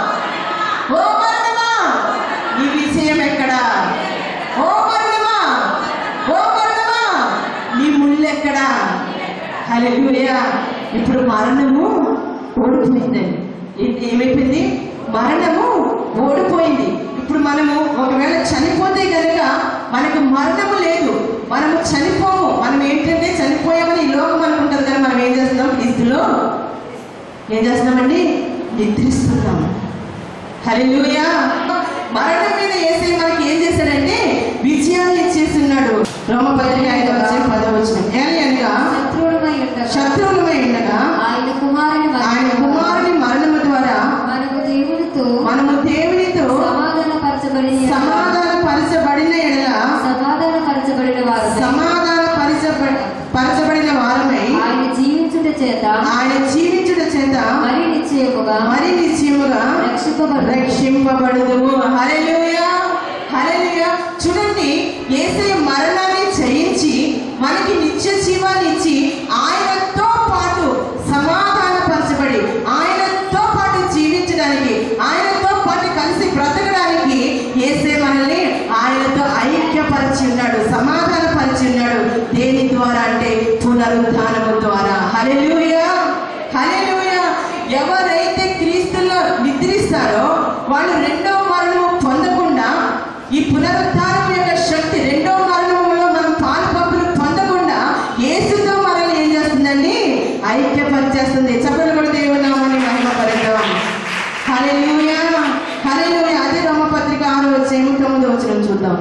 ఓ మరణమా నీ విజయం ఎక్కడా ఓ మరణమా ఓ మరణమా నీ ముళ్ళు ఎక్కడా హల్లెలూయా ఇప్పుడు మరణము ఓడిపోయిందండి ఏ- ఏమైపోయింది మరణము ఓడిపోయింది ఇప్పుడు మనము ఒకవేళ చనిపోతే కనుక మనకు మరణము లేదు మనము చనిపోము మనం ఏంటంటే చనిపోయామని ఈ లోకం అనుకుంటుంది కానీ మనం ఏం చేస్తున్నాం క్రీస్తులో ఏం చేస్తున్నామండి నిద్రిస్తున్నాం హల్లెలూయా మరణం మీద వేసే మనకి ఏం చేశాడంటే విజయాన్ని ఇచ్చేస్తున్నాడు రోమపత్రిక ఐదవ అధ్యాయం పదవ వచనం ఏలి అనగా శత్రువులమై ఉండగా శత్రువులమై ఉండగా ఆయన కుమారుని ఆయన కుమారుని మరణము ద్వారా మనకు దేవునితో మనము దేవునితో సమాధానపరచబడిన సమాధాన పరచబడిన ఎడల సమాధానపరచబడిన వారు సమాధాన పరచబడి పరచబడిన వారమై ఆయన జీవించుట చేత ఆయన జీవించుట చేత మరి నిశ్చయముగా మరి నిశ్చయముగా రక్షింపబడు రక్షింపబడదు హల్లెలూయా హల్లెలూయా చూడండి యేసయ్య మరణాన్ని జయించి మనకి నిత్య జీవాన్ని ఇచ్చి ఆయనతో పాటు సమాధానపరచబడి ఆయనతో పాటు జీవించడానికి ఆయనతో పాటు కలిసి బ్రతకడానికి యేసే మనల్ని ఆయనతో ఐక్యపరిచి ఉన్నాడు సమాధానపరిచి ఉన్నాడు దేని ద్వారా అంటే పునరుద్ధానము ద్వారా హల్లెలూయా హల్లెలూయా ఎవరైతే క్రీస్తులో నిద్రిస్తారో వాళ్ళు రెండో మరణము పొందకుండా ఈ పునరుద్ధానం యొక్క శక్తి రెండో మరణంలో మనం పాలు పంపులు పొందకుండా యేసుతో మనల్ని ఏం చేస్తుందండి ఐక్యపరిచేస్తుంది చెప్పలు కూడా దేవుని నామాన్ని మహిమ పరిద్దాం హల్లెలూయా హల్లెలూయా అదే రోమపత్రిక ఆరు వచ్చే తొమ్మిది వచ్చిన చూద్దాం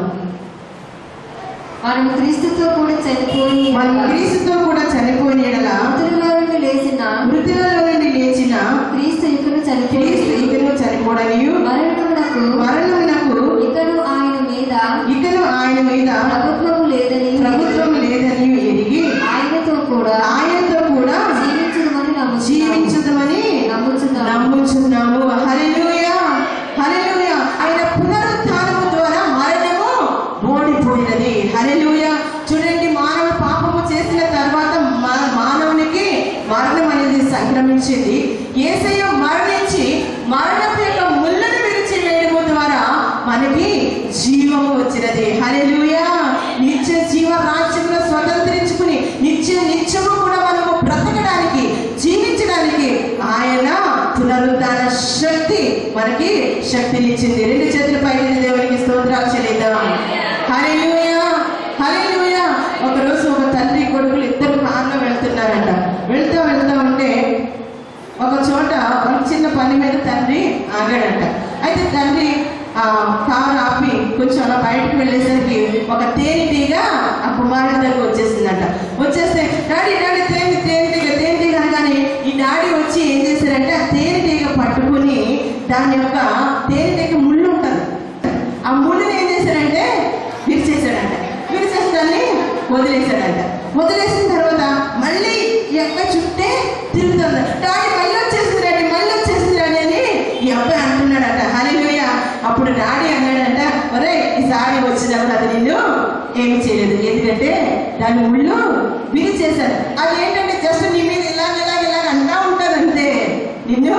మనము క్రీస్తుతో కూడా చనిపోయి మనం క్రీస్తుతో కూడా చనిపోయిన ఎడల మృతులలో నుండి లేచిన మృతులలో నుండి లేచిన క్రీస్తు ఇకను క్రీస్తు చనిపోయి ఇకను చనిపోడనియు మరణమునకు మరణమునకు ఇకను ఆయన మీద ఇకను ఆయన మీద ప్రభుత్వము లేదని ప్రభుత్వం లేదని ఎరిగి ఆయనతో కూడా ఆయనతో కూడా జీవించదమని నమ్ముచున్నాము. జీవించదమని నమ్ముచున్నాము నమ్ముచున్నాము హల్లెలూయా హల్లెలూయా ఆయన పునరుత్థానము ద్వారా మరణము ఓడిపోయినది హల్లెలూయా చూడండి మానవుడు పాపము చేసిన తర్వాత మా- మానవునికి మరణం అనేది సంక్రమించింది ఏసయ్య మరణించి మరణం యొక్క ముళ్ళను విరిచి వేయడము ద్వారా మనకి జీవము వచ్చినది హల్లెలూయా నిత్య జీవ రాజ్యంలో స్వతంత్రించుకుని నిత్య నిత్యము కూడా మనము బ్రతకడానికి జీవించడానికి ఆయన పునరుద్ధాన శక్తి మనకి శక్తినిచ్చింది రెండు చేతుల పైన దేవునికి స్తోత్రాలు చెల్లిద్దాం హల్లెలూయా హల్లెలూయా ఒక రోజు ఒక తండ్రి కొడుకులు ఇద్దరు కార్లో వెళ్తున్నారంట వెళ్తా వెళ్తా ఉంటే ఒక చోట ఒక చిన్న పని మీద తండ్రి ఆగాడంట అయితే తండ్రి ఆ కారు ఆపి కొంచెం అలా బయటకు వెళ్ళేసరికి ఒక తేనెటీగ ఆ కుమారుడి దగ్గర వచ్చేసిందంట వచ్చేస్తే డాడీ డాడీ తేనె తేనెటీగ తేనెటీగ అనగానే ఈ డాడీ వచ్చి ఏం చేశారంటే ఆ తేనెటీగ పట్టుకుని దాని యొక్క తేనెటీగ ముళ్ళు ఉంటుంది ఆ ముళ్ళుని ఏం చేశారంటే విరిచేశాడంట విరిచేసి దాన్ని వదిలేశాడంట వదిలేసిన తర్వాత మళ్ళీ ఈ అబ్బాయి చుట్టే తిరుగుతుంది డాడీ మళ్ళీ వచ్చేసింది డాడీ మళ్ళీ వచ్చేసింది డాడీ అని ఈ అబ్బాయి అంటున్నాడట హల్లెలూయ అప్పుడు డాడీ అన్నాడంట ఒరే ఈసారి వచ్చినప్పుడు అది నిన్ను ఏమి చేయలేదు ఎందుకంటే దాని ముళ్ళు విరిచేశారు అది ఏంటంటే జస్ట్ నీ మీద ఇలాగ ఇలాగ ఇలాగ అంటా ఉంటుంది అంతే నిన్ను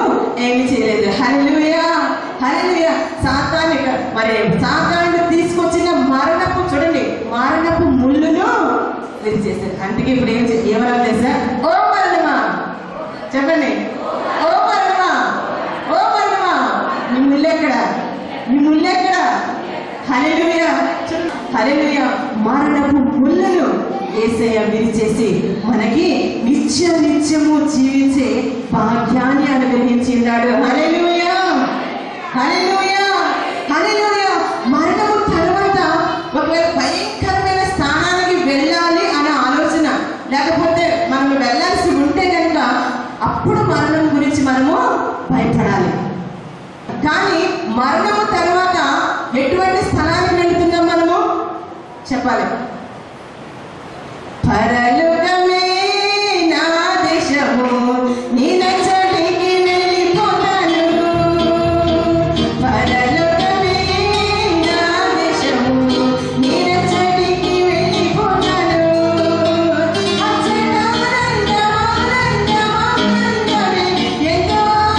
ఏమి చేయలేదు హల్లెలూయా హల్లెలూయా సాతాను మరి సాతాను తీసుకొచ్చిన మరణపు చూడండి మరణపు ముళ్ళును విరిచేశారు అందుకే ఇప్పుడు ఏం చే- ఏమన్నా తెలుసా ఓ మరణమా చెప్పండి ఓ మరణమా ఓ మరణమా నీ ముళ్ళెక్కడ నీ ముళ్ళెక్కడ హల్లెలూయా హల్లెలూయా మరణపు ముళ్ళను ఏసయ్య విరిచేసి మనకి నిత్య నిత్యము జీవించే భాగ్యాన్ని అనుగ్రహించినాడు హల్లెలూయా హల్లెలూయా హల్లెలూయా మరణము తర్వాత ఒకవేళ భయంకరమైన స్థానానికి వెళ్ళాలి అనే ఆలోచన లేకపోతే మనం వెళ్ళాల్సి ఉంటే కనుక అప్పుడు మరణం గురించి మనము భయపడాలి కానీ మరణము తర్వాత ఎటువంటి స్థలానికి వెళుతున్నాం మనము చెప్పాలి పరలోకమే నా దేశము నీ నచ్చటికి వెళ్ళిపోతాను పరలోకమే నా దేశము నీ నచ్చటికి వెళ్ళిపోతాను అచ్చట ఆనందమానందమానందమే ఎంతో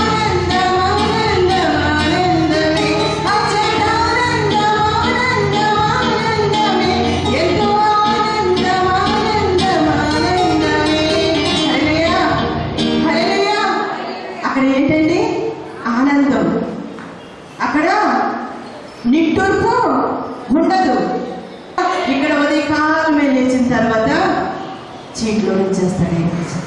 ఆనందమానందమానందమే అచ్చట ఆనందమానందమానందమే ఎంతో ఆనందమానందమానందమే హల్లెలూయా హల్లెలూయా అక్కడ ఏంటండి ఆనందం అక్కడ నిట్టూర్పు ఉండదు ఇక్కడ ఉదయ కాలమే లేచిన తర్వాత చీట్లో వచ్చేస్తాడు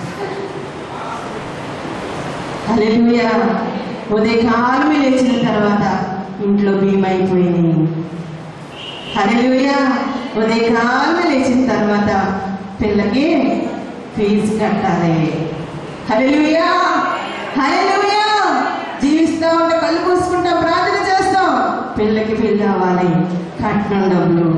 హల్లెలూయా ఉదయ కాలమే లేచిన తర్వాత ఇంట్లో భీమైపోయినాయి హల్లెలూయా ఉదయ కాలమే లేచిన తర్వాత పిల్లకి ఫీజు కట్టాలి హల్లెలూయా హల్లెలూయా జీవిస్తా ఉంటే కళ్ళు మూసుకుంటాం ప్రార్థన చేస్తాం పిల్లకి పెళ్ళి అవ్వాలి కట్నం డబ్బులు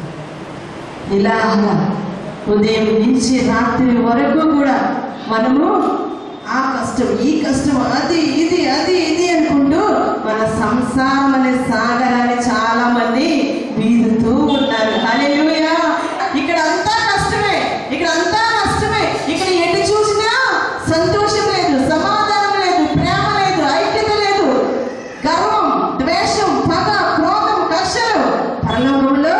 ఇలాగా ఉదయం నుంచి రాత్రి వరకు కూడా మనము ఆ కష్టం ఈ కష్టం అది ఇది అది ఇది అనుకుంటూ మన సంసారం అనే సాగరాన్ని చాలా మంది వీదుతూ ఉన్నారు హల్లెలూయా ఇక్కడ అంతా కష్టమే ఇక్కడ అంతా నష్టమే ఇక్కడ ఎటు చూసినా సంతోషం లేదు సమాధానం లేదు ప్రేమ లేదు ఐక్యత లేదు గర్వం ద్వేషం పగ క్రోధం కష్టలు పరలోకంలో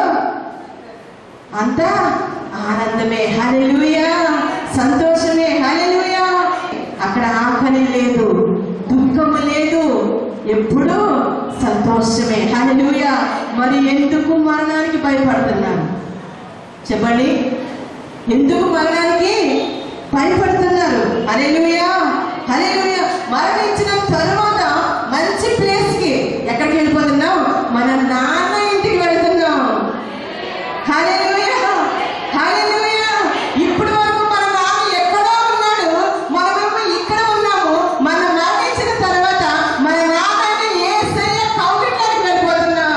అంతా ఆనందమే హల్లెలూయా సంతోషమే హల్లెలూయా అక్కడ ఆకలి లేదు దుఃఖము లేదు ఎప్పుడు సంతోషమే హల్లెలూయా మరి ఎందుకు మరణానికి భయపడుతున్నారు చెప్పండి ఎందుకు మరణానికి భయపడుతున్నారు హల్లెలూయా హల్లెలూయా మరణించిన తరువాత మంచి ప్లేస్ కి ఎక్కడికి వెళ్ళిపోతున్నాం మన నాన్న ఇంటికి వెళ్తున్నాం హల్లెలూయా హల్లెలూయా ఇప్పుడు వరకు మన నాన్న ఎక్కడో ఉన్నాడు మనమేమో ఇక్కడ ఉన్నాము మనం మరణించిన తర్వాత మన నాన్నని యేసయ్య కౌగిట్లోకి వెళ్ళిపోతున్నాం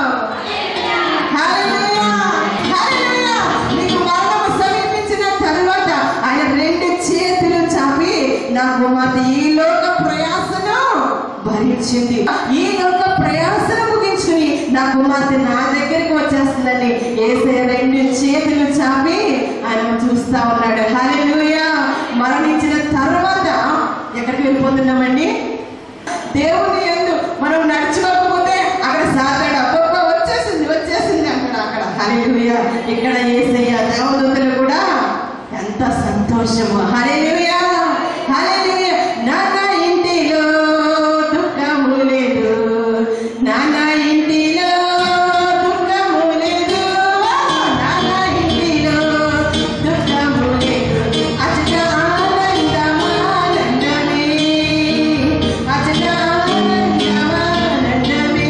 హల్లెలూయా హల్లెలూయా నీకు మరణము సమీపించిన తరువాత ఆయన రెండు చేతులు చాపి నా కుమార్తె ఈ లోక ప్రయాసను భరించింది ఈ లోక ప్రయాసను ముగించుకుని నా కుమార్తె నా దగ్గరికి వచ్చేస్తుందండి ఏసే రెండు చేతులు చాపి ఆయన చూస్తా ఉన్నాడు హల్లెలూయా మరణించిన తర్వాత ఎక్కడికి వెళ్ళిపోతున్నామండి దేవుని ఎందు మనం నడుచుకోకపోతే అక్కడ సాతాడు అబ్బబ్బ వచ్చేసింది వచ్చేసింది అక్కడ అక్కడ హల్లెలూయా ఇక్కడ యేసయ్య దేవదూతలు కూడా ఎంత సంతోషము హల్లెలూయా హల్లెలూయా నాన్న ఇంటిలో దుఃఖము లేదు నాన్న ఇంటిలో దుఃఖము లేదు నాన్న ఇంటిలో దుఃఖము లేదు అచట ఆనందం ఆనందమే అచట ఆనందం ఆనందమే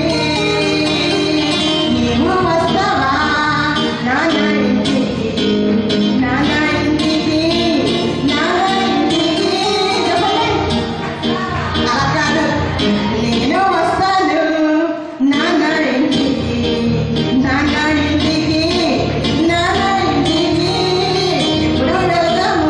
నీవు వస్తావా నాన్న ఇంటికి నాన్న ఇంటికి నాన్న ఇంటికి చెప్పండి అలా కాదు నేను వస్తాను నాన్న ఇంటికి నాన్న ఇంటికి నాన్న ఇంటికి ఎప్పుడు వెళ్దాము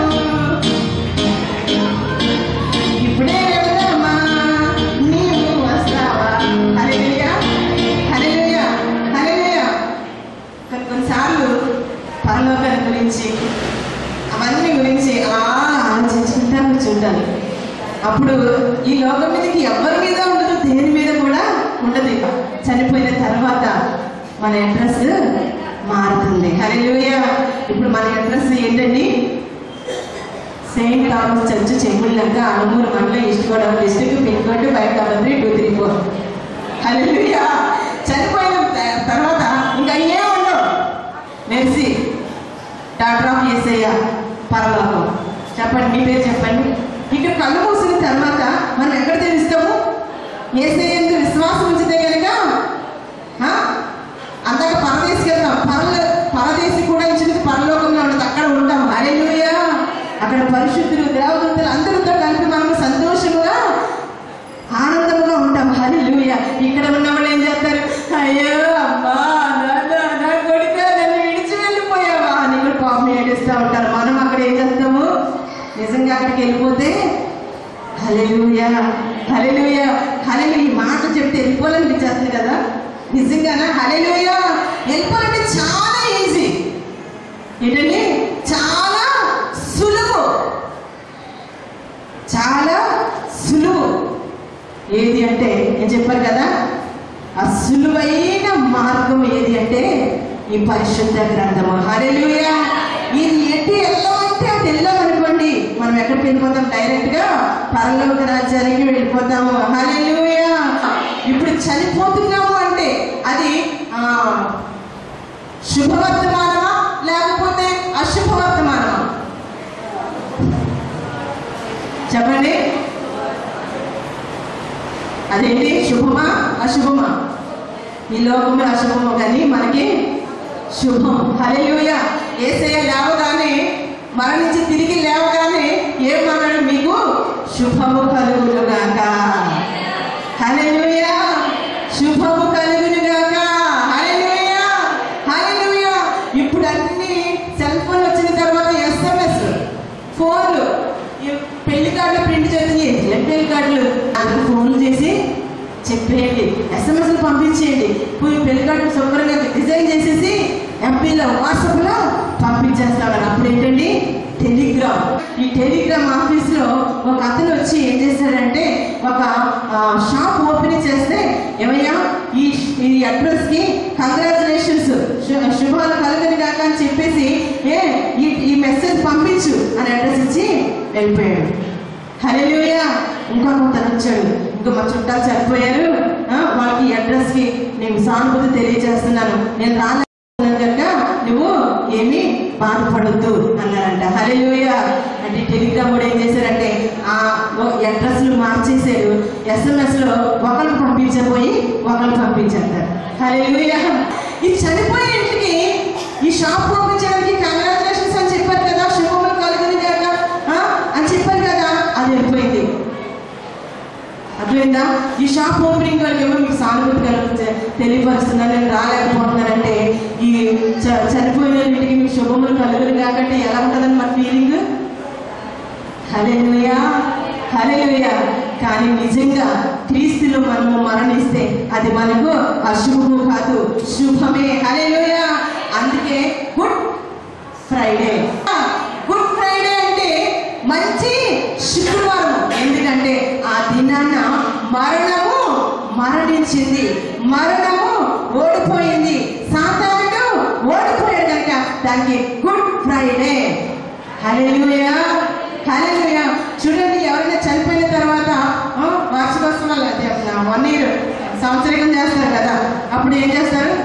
ఇప్పుడే వెళ్దామా నీవు వస్తావా హల్లెలూయా హల్లెలూయా హల్లెలూయా కొన్ని కొన్నిసార్లు పరలోకాన్ని గురించి అవన్నీ గురించి అలా ఆలోచించుకుంటా కూర్చుంటాను అప్పుడు ఈ లోకం మీదకి ఎవరి మీద ఉండదు దేని మీద కూడా ఉండదు ఇక చనిపోయిన తర్వాత మన అడ్రస్ మారుతుంది హల్లెలూయా ఇప్పుడు మన అడ్రస్ ఏంటండి saint Thomas church Chengullanka Alamuru మండలం east Godavari district pin code five double three two three four hallelujah చనిపోయిన త- తర్వాత ఇంకా ఏం ఉండవు మెర్సీ డాక్టర్ ఆఫ్ ఏసయ్య పరలోకం చెప్పండి మీ పేరు చెప్పండి ఇక్కడ కళ్ళు మూసిన తర్వాత మనం ఎక్కడ తెలుస్తాము ఏసయ్య ఎందు విశ్వాసం ఉంచితే కనుక ఆ, అందాక పరదేశికి వెళ్తాం పరల పరదేశి కూడా ఇచ్చినది పరలోకంలో ఉండదు అక్కడ ఉంటాం హల్లెలూయా అక్కడ పరిశుద్ధులు దేవదూతలు అందరితో కలిపి మనం సంతోషముగా ఆనందముగా ఉంటాం హల్లెలూయా ఇక్కడ ఉన్న వాళ్ళు ఏం చేస్తారు అయ్యో అమ్మా నాన్న నా కొడుక నన్ను విడిచి వెళ్ళిపోయావా అని కూడా పాపం ఏడుస్తూ ఉంటారు మనం అక్కడ ఏం చేస్తాము నిజంగా అక్కడికి వెళ్ళిపోతే హల్లెలూయా హల్లెలూయా హల్లెలూయా ఈ మాట చెప్తే వెళ్ళిపోవాలనిపించేస్తుంది కదా నిజంగానా హల్లెలూయా వెళ్ళిపోవాలంటే చాలా ఈజీ ఏంటండి చాలా సులువు చాలా సులువు ఏది అంటే నేను చెప్పాను కదా ఆ సులువైన మార్గం ఏది అంటే ఈ పరిశుద్ధ గ్రంథము హల్లెలూయా ఇది ఎటు వెళ్ళమంటే అటు వెళ్ళామనుకోండి మనం ఎక్కడికి వెళ్ళిపోతాం డైరెక్ట్ గా పరలోక రాజ్యానికి వెళ్ళిపోతాము హల్లెలూయా ఇప్పుడు చనిపోతున్నాము అంటే అది ఆ, శుభవర్తమానమా లేకపోతే అశుభవర్తమానమా చెప్పండి అదేంటి శుభమా అశుభమా ఈ లోకంలో అశుభము కానీ మనకి శుభం హల్లెలూయ ఏసయ్య లేవగానే మరణించి తిరిగి లేవగానే ఏమన్నాడు మీకు శుభము కలుగునుగాక హల్లెలూయ శుభము కలుగునుగాక హల్లెలూయ హల్లెలూయ ఇప్పుడు అన్ని సెల్ ఫోన్ వచ్చిన తర్వాత ఎస్ఎంఎస్ ఫోన్లు ఈ పెళ్లి కార్డులు ప్రింట్ చేసి పెళ్లి కార్డులు అందుకు ఫోన్లు చేసి చెప్పేయండి ఎస్ఎంఎస్లు పంపించేయండి పోయి పెళ్లి కార్డు శుభ్రంగా డిజైన్ చేసేసి ఎంపీలో వాట్సాప్లో పంపించేస్తాడు అప్పుడు ఏంటండి టెలిగ్రామ్ ఈ టెలిగ్రామ్ ఆఫీస్లో ఒక అతను వచ్చి ఏం చేశాడంటే ఒక ఆ, షాప్ ఓపెన్ చేస్తే ఏమయ్యా ఈ ఈ అడ్రస్కి కంగ్రాచులేషన్స్ శుభాలు కలగని కాక అని చెప్పేసి ఏ ఈ ఈ మెసేజ్ పంపించు అని అడ్రస్ ఇచ్చి వెళ్ళిపోయాడు హల్లెలూయా ఇంకొక తను వచ్చాడు ఇంకా మా చుట్టాలు చనిపోయారు ఆ, వాళ్ళకి ఈ అడ్రస్కి నేను సానుభూతి తెలియజేస్తున్నాను నేను రాలేదు కనుక నువ్వు ఏమీ బాధపడొద్దు అన్నారంట హల్లెలూయా అంటే టెలిగ్రామ్ కూడా ఏం చేశారంటే ఆ అడ్రస్లు మార్చేశారు ఎస్ఎంఎస్ లో ఒకళ్ళు పంపించబోయి ఒకళ్ళు పంపించేస్తారు హల్లెలూయా ఈ చనిపోయే ఇంటికి ఈ షాప్ ఓపెన్ చేయడానికి కంగ్రాచులేషన్స్ అని చెప్పారు కదా శుభములు కలుగుని కాక ఆ, అని చెప్పారు కదా అది వెళ్ళిపోయింది అర్థమైందా ఈ షాప్ ఓపెనింగ్ వాళ్ళకి ఏమో మీకు సానుభూతి కలిగి తెలియపరుస్తున్నాను నేను రాలేకపోతున్నానంటే ఈ చ- చనిపోయిన ఇంటికి మీకు శుభములు కలుగులు కాకంటే ఎలా ఉంటుందని మన ఫీలింగ్ హల్లెలూయా హల్లెలూయా కానీ నిజంగా క్రీస్తులో మనము మరణిస్తే అది మనకు అశుభము కాదు శుభమే హల్లెలూయా అందుకే గుడ్ ఫ్రైడే గుడ్ ఫ్రైడే అంటే మంచి శుక్రవారం ఎందుకంటే ఆ దినాన మరణము మరణించింది మరణము ఓడిపోయింది సాతానుడు ఓడిపోయాడు కనుక దానికి గుడ్ ఫ్రైడే హల్లెలూయా హల్లెలూయా చూడండి ఎవరైనా చనిపోయిన తర్వాత ఆ, వార్షికోత్సవాలు అదే వన్ ఇయర్ సంవత్సరికం చేస్తారు కదా అప్పుడు ఏం చేస్తారు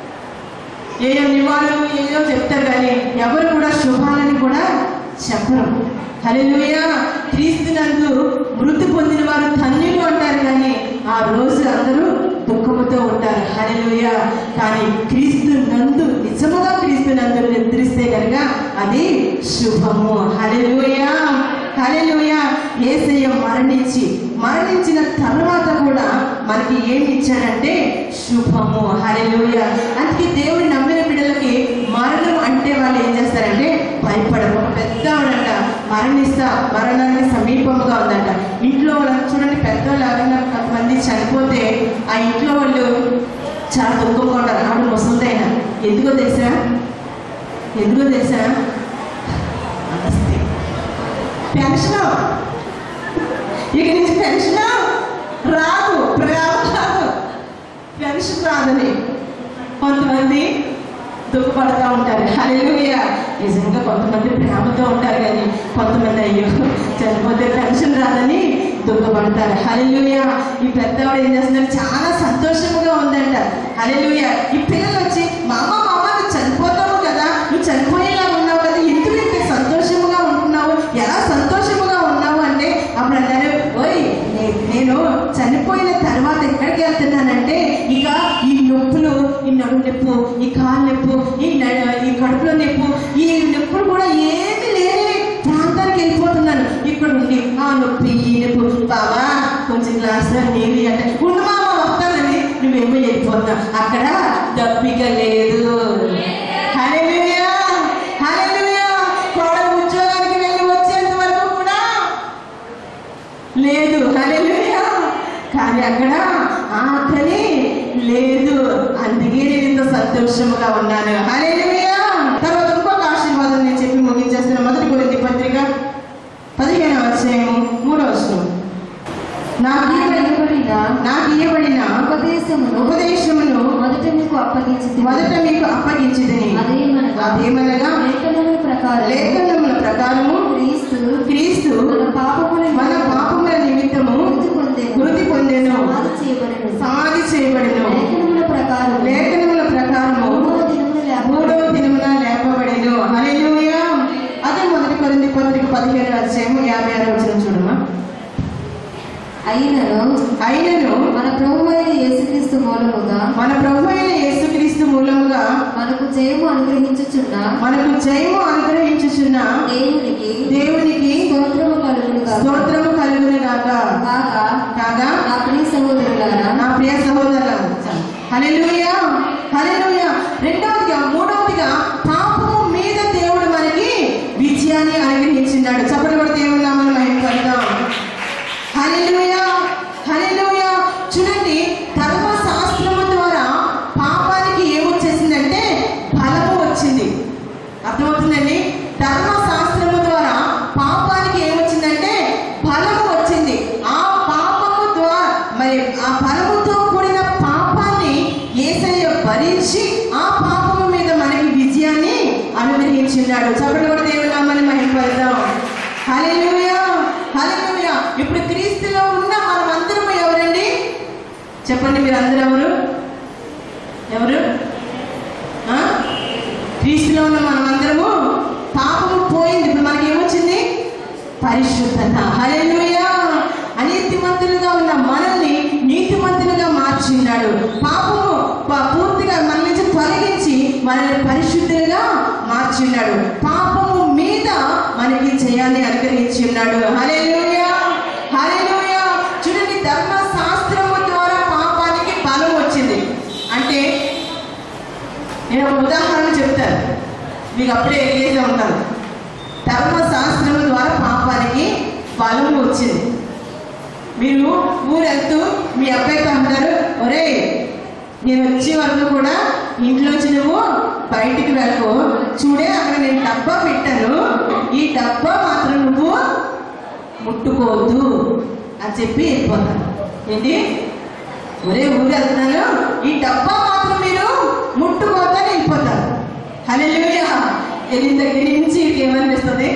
ఏయో నివాళులు ఏదో చెప్తారు కానీ ఎవరు కూడా శుభాలని కూడా చెప్పరు హల్లెలూయా క్రీస్తునందు మృతి పొందిన వారు ధన్యులు అంటారు కానీ ఆ రోజు అందరూ దుఃఖముతో ఉంటారు హల్లెలూయా కానీ క్రీస్తు నందు నిజముగా క్రీస్తు నందు నిద్రిస్తే కనుక అది శుభము హల్లెలూయా హల్లెలూయా యేసయ్య మరణించి మరణించిన తర్వాత కూడా మనకి ఏమి ఇచ్చాడంటే శుభము హల్లెలూయా అందుకే దేవుని నమ్మిన బిడ్డలకి మరణం అంటే వాళ్ళు ఏం చేస్తారంటే భయపడరు ఒక పెద్ద ఆవిడంట మరణిస్తా మరణానికి సమీపంగా ఉందంట ఇంట్లో వాళ్ళని చూడండి పెద్దవాళ్ళు ఎవరైనా కొంతమంది చనిపోతే ఆ ఇంట్లో వాళ్ళు చాలా దుఃఖంగా ఉంటారు ఆవిడ ముసలిదైన ఎందుకో తెలుసా ఎందుకో తెలుసా నమస్తే పెన్షన్ ఇక నుంచి పెన్షన్ రాదు ప్రేమ రాదు పెన్షన్ రాదని కొంతమంది దుఃఖపడుతూ ఉంటారు హల్లెలూయా నిజంగా కొంతమంది ప్రేమతో ఉంటారు కానీ కొంతమంది అయ్యో చనిపోతే పెన్షన్ రాదని దుఃఖపడతారు హల్లెలూయా ఈ పెద్దవాడు ఏం చేస్తున్నారు చాలా సంతోషంగా ఉందంట హల్లెలూయా ఈ పిల్లలు వచ్చి మా అమ్మ మా అమ్మ నువ్వు చనిపోతావు కదా నువ్వు చనిపోయేలా ఉన్నావు కదా ఎందుకు ఇంత సంతోషముగా ఉంటున్నావు ఎలా సంతోషముగా ఉన్నావు అంటే అప్పుడు అన్నారు ఓయ్ నే- నేను చనిపోయిన తర్వాత ఎక్కడికి వెళ్తున్నానంటే ఇక ఈ నొప్పులు ఈ నడుము నొప్పు ఈ కాలు నొప్పు ఈ న- ఈ కడుపులో నొప్పు ఈ నొప్పులు కూడా ఏమీ లేని ప్రాంతానికి వెళ్ళిపోతున్నాను ఇక్కడ ఉండి ఆ నొప్పి ఈ నొప్పు బాబా కొంచెం గ్లాస్ నీళ్ళు అంటే ఉండు మామ వస్తానని నువ్వేమో వెళ్ళిపోతున్నావు అక్కడ దప్పిక లేదు హల్లెలూయా హల్లెలూయా కోడలు ఉద్యోగానికి వెళ్ళి వచ్చేంత వరకు కూడా లేదు హల్లెలూయా కానీ అక్కడ ఆకలి లేదు అందుకే నేను ఇంత సంతోషముగా ఉన్నాను హల్లెలూయా తర్వాత ఇంకొక ఆశీర్వాదం నేను చెప్పి ముగించేస్తున్న మొదటి కొరింథీ పత్రిక పదిహేను అధ్యాయము మూడో వచనం నాకు నాకు ఇవ్వబడిన ఇవ్వబడిన నాకు ఇవ్వబడిన ఉపదేశమును ఉపదేశమును మొదట మీకు అప్పగించింది మొదట మీకు అప్పగించిదని అదేమనగా అదేమనగా లేఖనముల ప్రకారం లేఖనముల ప్రకారము క్రీస్తు క్రీస్తు మన పాపముల మన పాపముల నిమిత్తము మృతి పొందెను. మృతి పొందెను సమాధి చేయబడెను. సమాధి చేయబడిను లేఖనముల ప్రకారం లేఖనముల ప్రకారము మూడవ దినమున లేపబడెను. మూడవ దినమున లేపబడెను హల్లెలూయా అదే మొదటి కొరింథీ పత్రిక పదిహేను అధ్యాయము యాభై ఆరు వచ్చిన చూడమ్మా అయినను అయినను మన ప్రభు అయిన యేసుక్రీస్తు మూలముగా మన ప్రభు అయిన యేసుక్రీస్తు మూలముగా మనకు జయము అనుగ్రహించుచున్న మనకు జయము అనుగ్రహించుచున్న దేవునికి దేవునికి స్తోత్రము కలుగును గాక. స్తోత్రము కలుగును గాక కాగా కాగా నా ప్రియ సహోదరులారా నా ప్రియ సహోదరులు హల్లెలూయా హల్లెలూయా రెండవదిగా మూడవదిగా పాపము మీద దేవుడు మనకి విజయాన్ని అనుగ్రహించినాడు చప్పటి కూడా దేవుడు నామని మహిమ పడతాం హల్లెలూయా హల్లెలూయా చూడండి ధర్మశాస్త్రము ద్వారా పాపానికి ఏమొచ్చేసిందంటే ఫలము వచ్చింది అర్థమవుతుందండి ధర్మశాస్త్రము ద్వారా పాపానికి ఏమొచ్చిందంటే ఫలము వచ్చింది ఆ పాపము ద్వారా మరి ఆ ఫలముతో కూడిన పాపాన్ని ఏసయ్య భరించి ఆ పాపము మీద మనకి విజయాన్ని అనుగ్రహించున్నాడు చప్పటి కూడా దేవుని నామని మహిమపడదాం హల్లెలూయా హల్లెలూయా ఇప్పుడు క్రీస్తులో ఉన్న మనమందరము ఎవరండి చెప్పండి మీరు అందరూ ఎవరు ఎవరు ఆ? క్రీస్తులో ఉన్న మనమందరము పాపము పోయింది ఇప్పుడు మనకి ఏమొచ్చింది పరిశుద్ధత హల్లెలూయా అనీతిమంతులుగా ఉన్న మనల్ని నీతిమంతులుగా మార్చిన్నాడు పాపము ప- పూర్తిగా మన నుంచి తొలగించి మనల్ని పరిశుద్ధులుగా మార్చిన్నాడు పాపము మీద మనకి జయాన్ని అనుగ్రహించి ఉన్నాడు హల్లెలూయా హల్లెలూయా చూడండి ధర్మశాస్త్రము ద్వారా పాపానికి బలం వచ్చింది అంటే నేను ఒక ఉదాహరణ చెప్తాను మీకు అప్పుడే ఎగిరేసే ఉంటాను ధర్మశాస్త్రం ద్వారా పాపానికి బలం వచ్చింది మీరు ఊరెళ్తూ మీ అబ్బాయితో అంటారు ఒరే నేను వచ్చే వరకు కూడా ఇంట్లోంచి నువ్వు బయటికి వెళ్ళకు చూడే అక్కడ నేను డబ్బా పెట్టాను ఈ డబ్బా మాత్రం నువ్వు ముట్టుకోవద్దు అని చెప్పి వెళ్ళిపోతాను ఏంటి ఒరే ఊరు వెళ్తున్నాను ఈ డబ్బా మాత్రం మీరు ముట్టుకోవద్దని వెళ్ళిపోతారు హల్లెలూయా వెళ్ళిన దగ్గర నుంచి వీడికి ఏమనిపిస్తుంది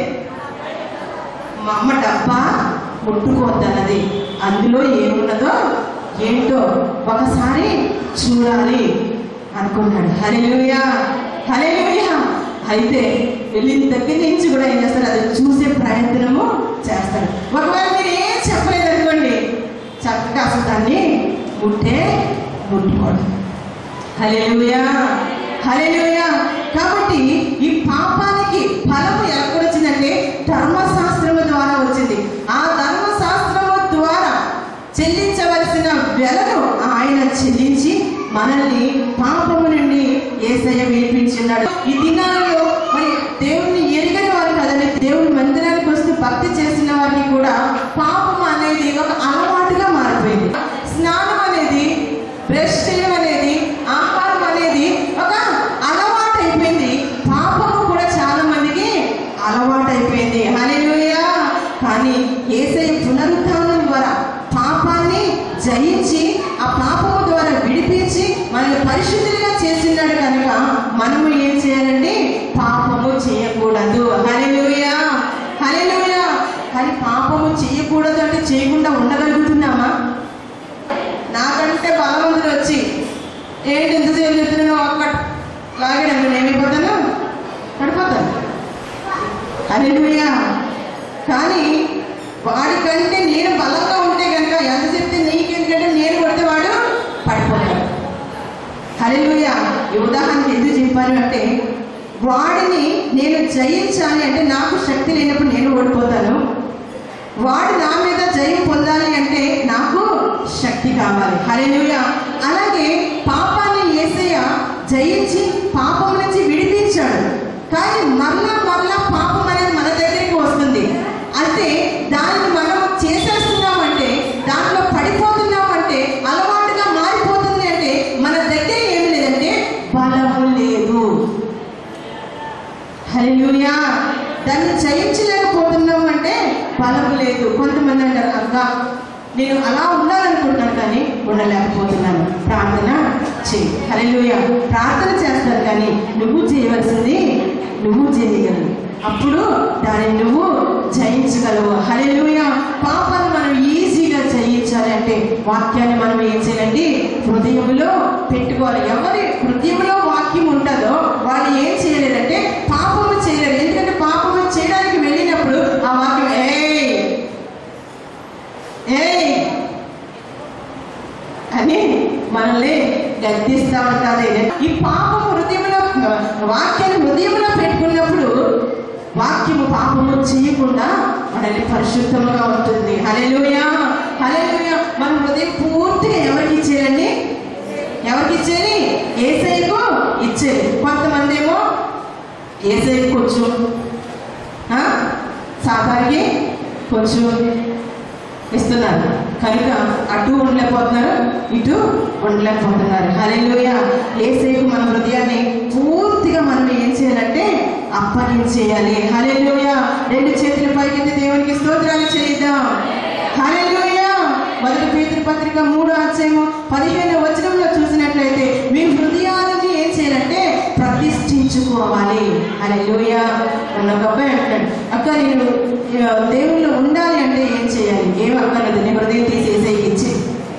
మా అమ్మ డబ్బా ముట్టుకోవద్దన్నది అందులో ఏమున్నదో ఏంటో ఒకసారి చూడాలి అనుకున్నాడు హల్లెలూయా హల్లెలూయా అయితే వెళ్ళిన దగ్గర నుంచి కూడా ఏం చేస్తారు అది చూసే ప్రయత్నము చేస్తారు ఒకవేళ మీరు ఏం చెప్పలేదు అనుకోండి చక్కగా అసలు దాన్ని ముట్టే ముట్టుకోవడం హల్లెలూయా హల్లెలూయా కాబట్టి ఈ పాపానికి ఫలము ఎక్కడ వచ్చిందంటే ధర్మశాస్త్రము ద్వారా వచ్చింది ఆ ధర్మశాస్త్రము ద్వారా చెల్లించవలసిన వెలను ఆయన చెల్లించి మనల్ని పాపము నుండి ఏసయ్య విడిపించున్నాడు ఈ దినాల్లో మరి దేవుణ్ణి ఎరగని వారు కదండి దేవుని మందిరానికి వస్తూ భక్తి చేసిన వారికి కూడా పాపం అనేది ఒక అలవాటుగా మారిపోయింది స్నానం అనేది బ్రష్ చేయడం అనేది ఆహారం అనేది ఒక అలవాటు అయిపోయింది పాపము కూడా చాలా మందికి అలవాటు అయిపోయింది హల్లెలూయా కానీ ఏసై పునరుద్ధానం ద్వారా ఏంటి ఎంతసేపు చెప్తున్నావు అక్కడ లాగాడు నేను ఏమైపోతాను పడిపోతాను హల్లెలూయా కానీ వాడికంటే నేను బలంగా ఉంటే కనుక ఎంత చెప్తే నీకెందుకంటే నేను కొడితే వాడు పడిపోతాడు హల్లెలూయా ఈ ఉదాహరణకి ఎందుకు చెప్పాను అంటే వాడిని నేను జయించాలి అంటే నాకు శక్తి లేనప్పుడు నేను ఓడిపోతాను వాడు నా మీద జయం పొందాలి అంటే నాకు శక్తి కావాలి హల్లెలూయా అలాగే పాపాన్ని యేసయ్య జయించి పాపం నుంచి విడిపించాడు కానీ మరలా మరలా పాపం అనేది మన దగ్గరికి వస్తుంది అంటే దాన్ని మనం చేసేస్తున్నామంటే దాంట్లో పడిపోతున్నామంటే అలవాటుగా మారిపోతుంది అంటే మన దగ్గర ఏమి లేదంటే బలము లేదు హల్లెలూయా దాన్ని జయించలేకపోతున్నాం అంటే బలము లేదు కొంతమంది అంటారు అక్క నేను అలా ఉండాలనుకుంటున్నాను కానీ ఉండలేకపోతున్నాను ప్రార్థన చెయ్యి హల్లెలూయా ప్రార్థన చేస్తాను కానీ నువ్వు చేయవలసింది నువ్వు చేయగలవు అప్పుడు దాన్ని నువ్వు జయించగలవు హల్లెలూయా పాపాన్ని మనం ఈజీగా జయించాలి అంటే వాక్యాన్ని మనం ఏం చేయాలండి హృదయంలో పెట్టుకోవాలి ఎవరి హృదయంలో వాక్యం ఉంటుందో వాళ్ళు ఏం చేయలేదంటే పాపము చేయలేరు ఎందుకంటే పాపము చేయడానికి వెళ్ళినప్పుడు ఆ వాక్యం ఏయ్ ఏయ్ అని మనల్ని గద్దిస్తా ఉంటుంది ఈ పాపము హృదయంలో వాక్యాన్ని హృదయంలో పెట్టుకున్నప్పుడు వాక్యము పాపము చేయకుండా మనల్ని పరిశుద్ధముగా ఉంటుంది హల్లెలూయా హల్లెలూయా మన హృదయం పూర్తిగా ఎవరికి ఇచ్చేయండి ఎవరికి ఇచ్చేది ఏసైకు ఇచ్చేది కొంతమంది ఏమో ఏసైకు కొంచెం ఆ, సాతానికి కొంచెం ఇస్తున్నారు కనుక అటు ఉండలేకపోతున్నారు ఇటు ఉండలేకపోతున్నారు హల్లెలూయ ఏసైకు మన హృదయాన్ని పూర్తిగా మనం ఏం చేయాలంటే అప్పగించేయాలి హల్లెలూయ రెండు చేతుల పైకి దేవునికి స్తోత్రాలు చేద్దాం హల్లెలూయ మొదటి పేతురు పత్రిక మూడో అధ్యాయము పదిహేను వచనంలో చూసినట్లయితే మీ హృదయాలను ఏం చేయాలంటే ప్రతిష్ఠించుకోవాలి హల్లెలూయ మొన్న ఒక అబ్బాయి అంటాడు అక్క నేను ఆ, దేవుళ్ళు ఉండాలి అంటే ఏం చేయాలి ఏం అక్కర్లేదు నీ హృదయం తీసేసే ఇచ్చి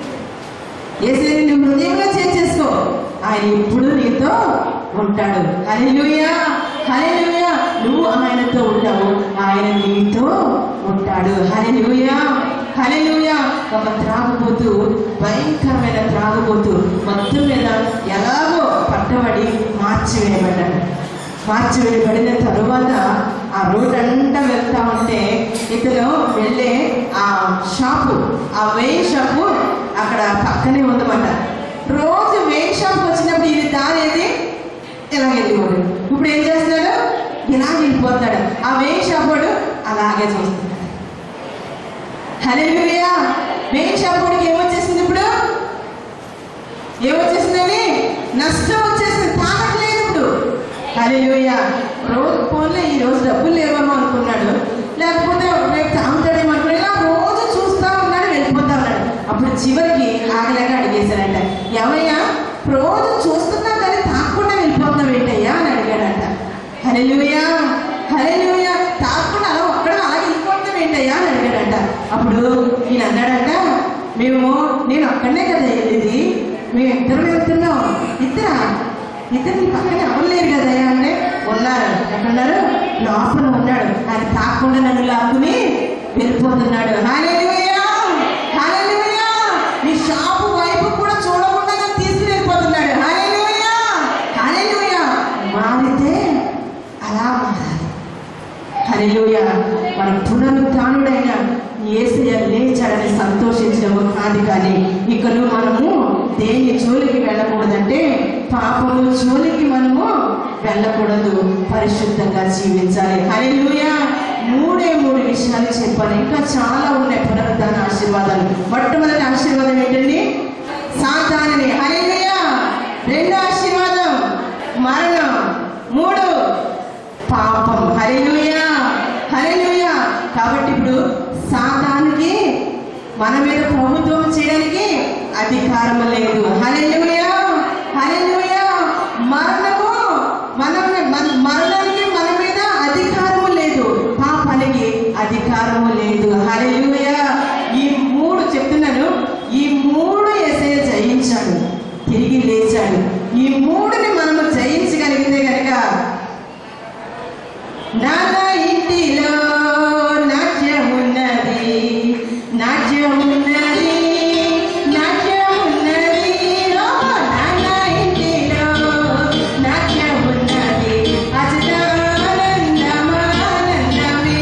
ఏసైని నువ్వు హృదయంలో చేర్చేసుకో ఆయన ఇప్పుడు నీతో ఉంటాడు హల్లెలూయా హల్లెలూయా నువ్వు ఆయనతో ఉంటావు ఆయన నీతో ఉంటాడు హల్లెలూయా హల్లెలూయా ఒక త్రాగుబోతు భయంకరమైన త్రాగుబోతు మొత్తం మీద ఎలాగో పట్టబడి మార్చివేయబడ్డాడు మార్చివేయబడిన తరువాత ఆ రోడ్ అంతా వెళ్తా ఉంటే ఇతను వెళ్ళే ఆ షాపు ఆ వెయిన్ షాపు అక్కడ పక్కనే ఉందన్నమాట రోజు వెయిన్ షాప్ వచ్చినప్పుడు ఇది దారేది ఇలా వెళ్ళిపోడు ఇప్పుడు ఏం చేస్తున్నాడు ఇలా వెళ్ళిపోతాడు ఆ వెయిన్ షాప్ వాడు అలాగే చూస్తున్నాడు హల్లెలూయా వెయిన్ షాప్ వాడికి ఏమొచ్చేసింది ఇప్పుడు ఏమొచ్చేసిందని నష్టం వచ్చేసింది తాగట్లేదు ఇప్పుడు హల్లెలూయా రోజు ఫోన్లో ఈ రోజు డబ్బులు లేవేమో అనుకున్నాడు లేకపోతే రేపు తాగుతాడేమో అనుకున్నాడు ఇలా రోజు చూస్తా ఉన్నాడు వెళ్ళిపోతా ఉన్నాడు అప్పుడు చివరికి ఆగలేక అడిగేశారంట ఏమయ్యా రోజు చూస్తున్నా కానీ తాగకుండా వెళ్ళిపోతున్నావు ఏంటయ్యా అని అడిగాడంట హల్లెలూయా హల్లెలూయా తాగకుండా అలా ఒక్కడ అలా వెళ్ళిపోతున్నావు ఏంటయ్యా అని అడిగాడంట అప్పుడు ఈయన అన్నాడంట మేము నేను అక్కడనే కదా వెళ్ళేది మేము ఇద్దరు వెళ్తున్నాం ఇద్దరా ఇద్దరు నీ పక్కన ఎవరు లేరు కదా అంటే ఉన్నారు ఎక్కడున్నారు లోపల ఉన్నాడు ఆయన తాకుండా నన్ను లాక్కుని వెళ్ళిపోతున్నాడు హల్లెలూయా హల్లెలూయా నీ షాపు వైపు కూడా చూడకుండా నన్ను తీసుకుని వెళ్ళిపోతున్నాడు హల్లెలూయా హల్లెలూయా మారితే అలా మారాలి హల్లెలూయ మన పునరుత్డైన ఏసయ్య లేచాడని సంతోషించడము కాదు కానీ ఇక్కడ మనము దేని జోలికి వెళ్ళకూడదంటే పాపము జోలికి మనము వెళ్ళకూడదు పరిశుద్ధంగా జీవించాలి హల్లెలూయ మూడే మూడు విషయాలు చెప్పాను ఇంకా చాలా ఉన్నాయి పునరుద్ధాన ఆశీర్వాదాలు మొట్టమొదటి ఆశీర్వాదం ఏంటండి సాతానని హల్లెలూయ రెండో ఆశీర్వాదం మరణం మూడు పాపం హల్లెలూయా హల్లెలూయా కాబట్టి ఇప్పుడు సాతానికి మన మీద ప్రభుత్వం చేయడానికి అధికారం లేదు హల్లెలూయా హల్లెలూయా మరణము మన మన- మరణానికి మన మీద అధికారము లేదు పాపానికి అధికారము లేదు హల్లెలూయా ఈ మూడు చెప్తున్నాను ఈ మూడు ఎసే జయించాడు తిరిగి లేచాడు ఈ మూడుని మనము జయించగలిగితే కనుక నాన్న ఇంటిలో నాట్యం ఉన్నది నాట్యం ఉన్నది నాట్యం ఉన్నది ఓ నాన్న ఇంటిలో నాట్యం ఉన్నది అజదానందమానందమే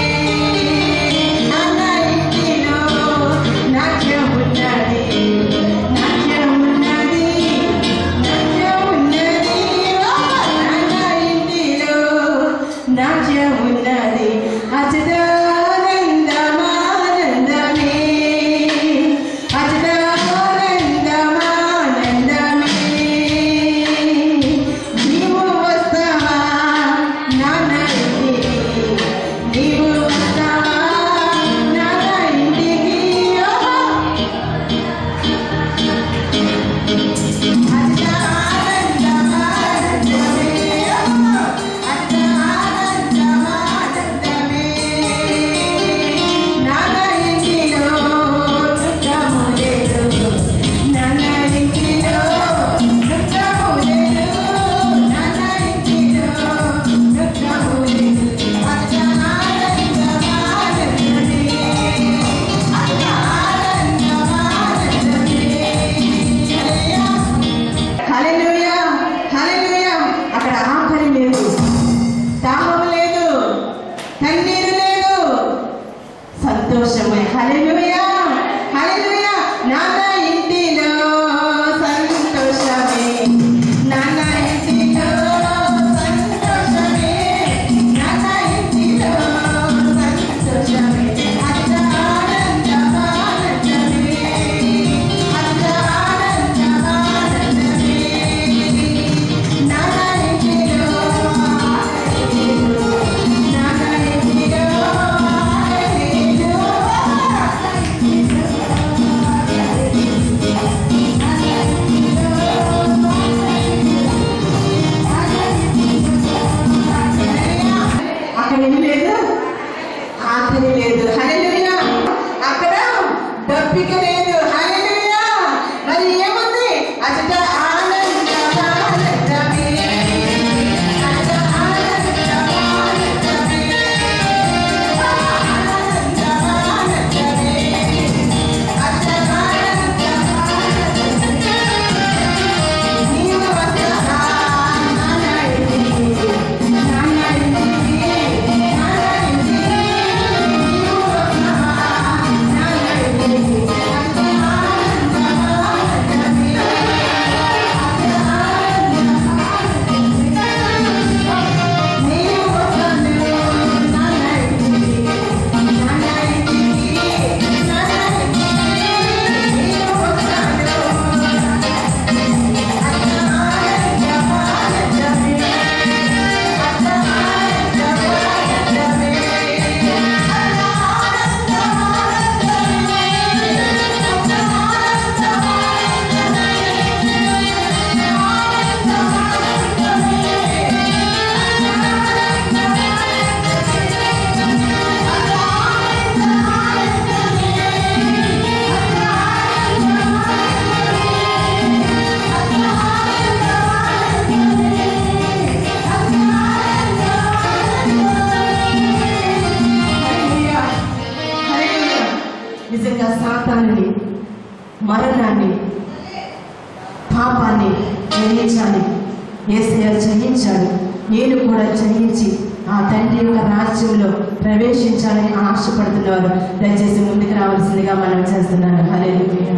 నాన్న ఇంటిలో నాట్యం ఉన్నది నాట్యం ఉన్నది నాట్యం ఉన్నది ఓ నాన్న ఇంటిలో నాట్యం ఉన్నది అజదానందమానందమే అజదానందమానందమే నీవు వస్తావా నాన్న ఇంటికి నీవు వస్తావా నాన్న ఇంటికి ఓ హల్లెలూయా హల్లెలూయా అక్కడ ఆకలి లేదు దాహం లేదు కన్నీరు లేదు సంతోషమే హల్లెలూయా హల్లెలూయా నాన్న ఇంటిలో సంతోషమే నాన్న ఇంటిలో సంతోషమే నాన్న ఇంటిలో సంతోషమే అత్త ఆనందమానందమే అత్త ఆనందమానందమే నాన్న ఇంటిలో నాన్న ఇంటిలో అక్కడ ఏమి లేదు ఆకలి లేదు హల్లెలూయా అక్కడ దప్పిక లేదు హల్లెలూయా మరి ఏముంది అచట ఆనందమానందమే అచట ఆనందమానందమే ఆనందమానందమే అచట ఆనందమానందమే నీవు వస్తావా నాన్న ఇంటికి నాన్న ఇంటికి నాన్న ఇంటికి నీవు వస్తావా నాన్న ఇంటికి అచట ఆనందమానందమే నీవు వస్తాను నాన్న ఇంటికి నాన్న ఇంటికి నాన్న ఇంటికి నీవు వస్తాను హల్లెలూయా. హల్లెలూయా. నిజంగా సాతాన్ని మరణాన్ని పాపాన్ని జయించాలి ఏసయ్య జయించాడు నేను కూడా జయించి ఆ తండ్రి యొక్క రాజ్యంలో ప్రవేశించాలని ఆశపడుతున్నవారు దయచేసి ముందుకు రావాల్సిందిగా మనం చేస్తున్నాను హల్లెలూయా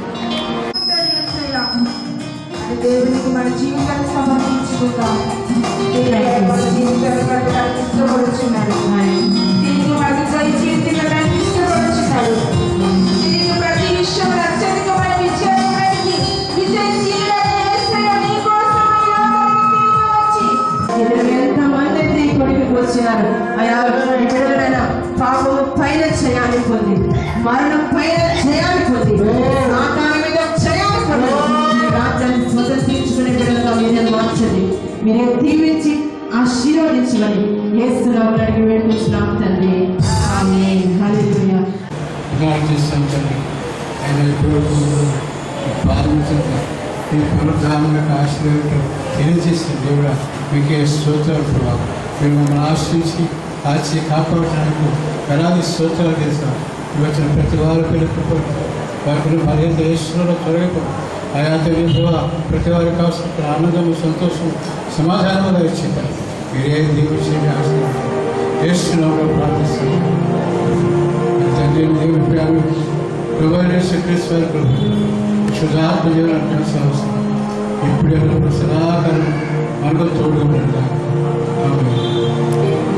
అది దేవునికి మన జీవితాన్ని సమర్పించుకుందాం దేవుడు మన జీవితాన్ని కట్టడానికి ఇష్టపడుచున్నాడు తిరిగి మనకి జయ జీవితం ఇష్టపడుచున్నాడు తిరిగి ప్రతి విషయం అత్యధికమైన విజయానికి విజయశీలైన యేసయ్య నీ కోసం ఈ లోకానికి వచ్చి ఇరవై ఎంతమంది అయితే ఈ కొడుకుకి వచ్చినారు అయా ఈ బిడ్డలైన పాపము పైన చేయాలి పొంది మరణం పైన చేయాలి పొంది సాతాను మీద చేయాలి పొంది ఈ రాజ్యాన్ని స్వతంత్రించుకునే బిడ్డలుగా మీరే మార్చండి మీరే దీవించి ఆశీర్వదించమని ఏస్తున్నాము అడిగి వేడుకుంటున్నాం తండ్రి ఆమేన్ హల్లెలూయా ప్రార్థిస్తాం తండ్రి ఆయన ఇప్పుడు ప్రార్థించండి ఈ పునరుద్ధారణకు ఆశీర్వదించడం తెలియజేసిన దేవుడా మీకే స్తోత్రాలు ప్రభావ మీరు మమ్మల్ని ఆశ్రయించి కాచి కాపాడటానికి ఎలాంటి స్తోత్రాలు చేస్తాం వచ్చిన ప్రతి వారి పిల్లలకు వారి మరింత ఈశ్వరంలో తొలగిపోయి ఆయా తెలియదు ప్రతి వారికి కావాల్సిన ఆనందము సంతోషం సమాధానంగా ఇచ్చింటారు మీరే దీవించండి ఆశీర్వదించండి చేస్తున్నామో ప్రార్థిస్తున్నాం తండ్రి దేవుని ప్రేమ ప్రభు క్రీస్తు వరకు శుధాత్మ జీవనాన్ని కొనసాగుతుంది ఇప్పుడే సదాకాలం మనకు తోడుగా ఉంటాం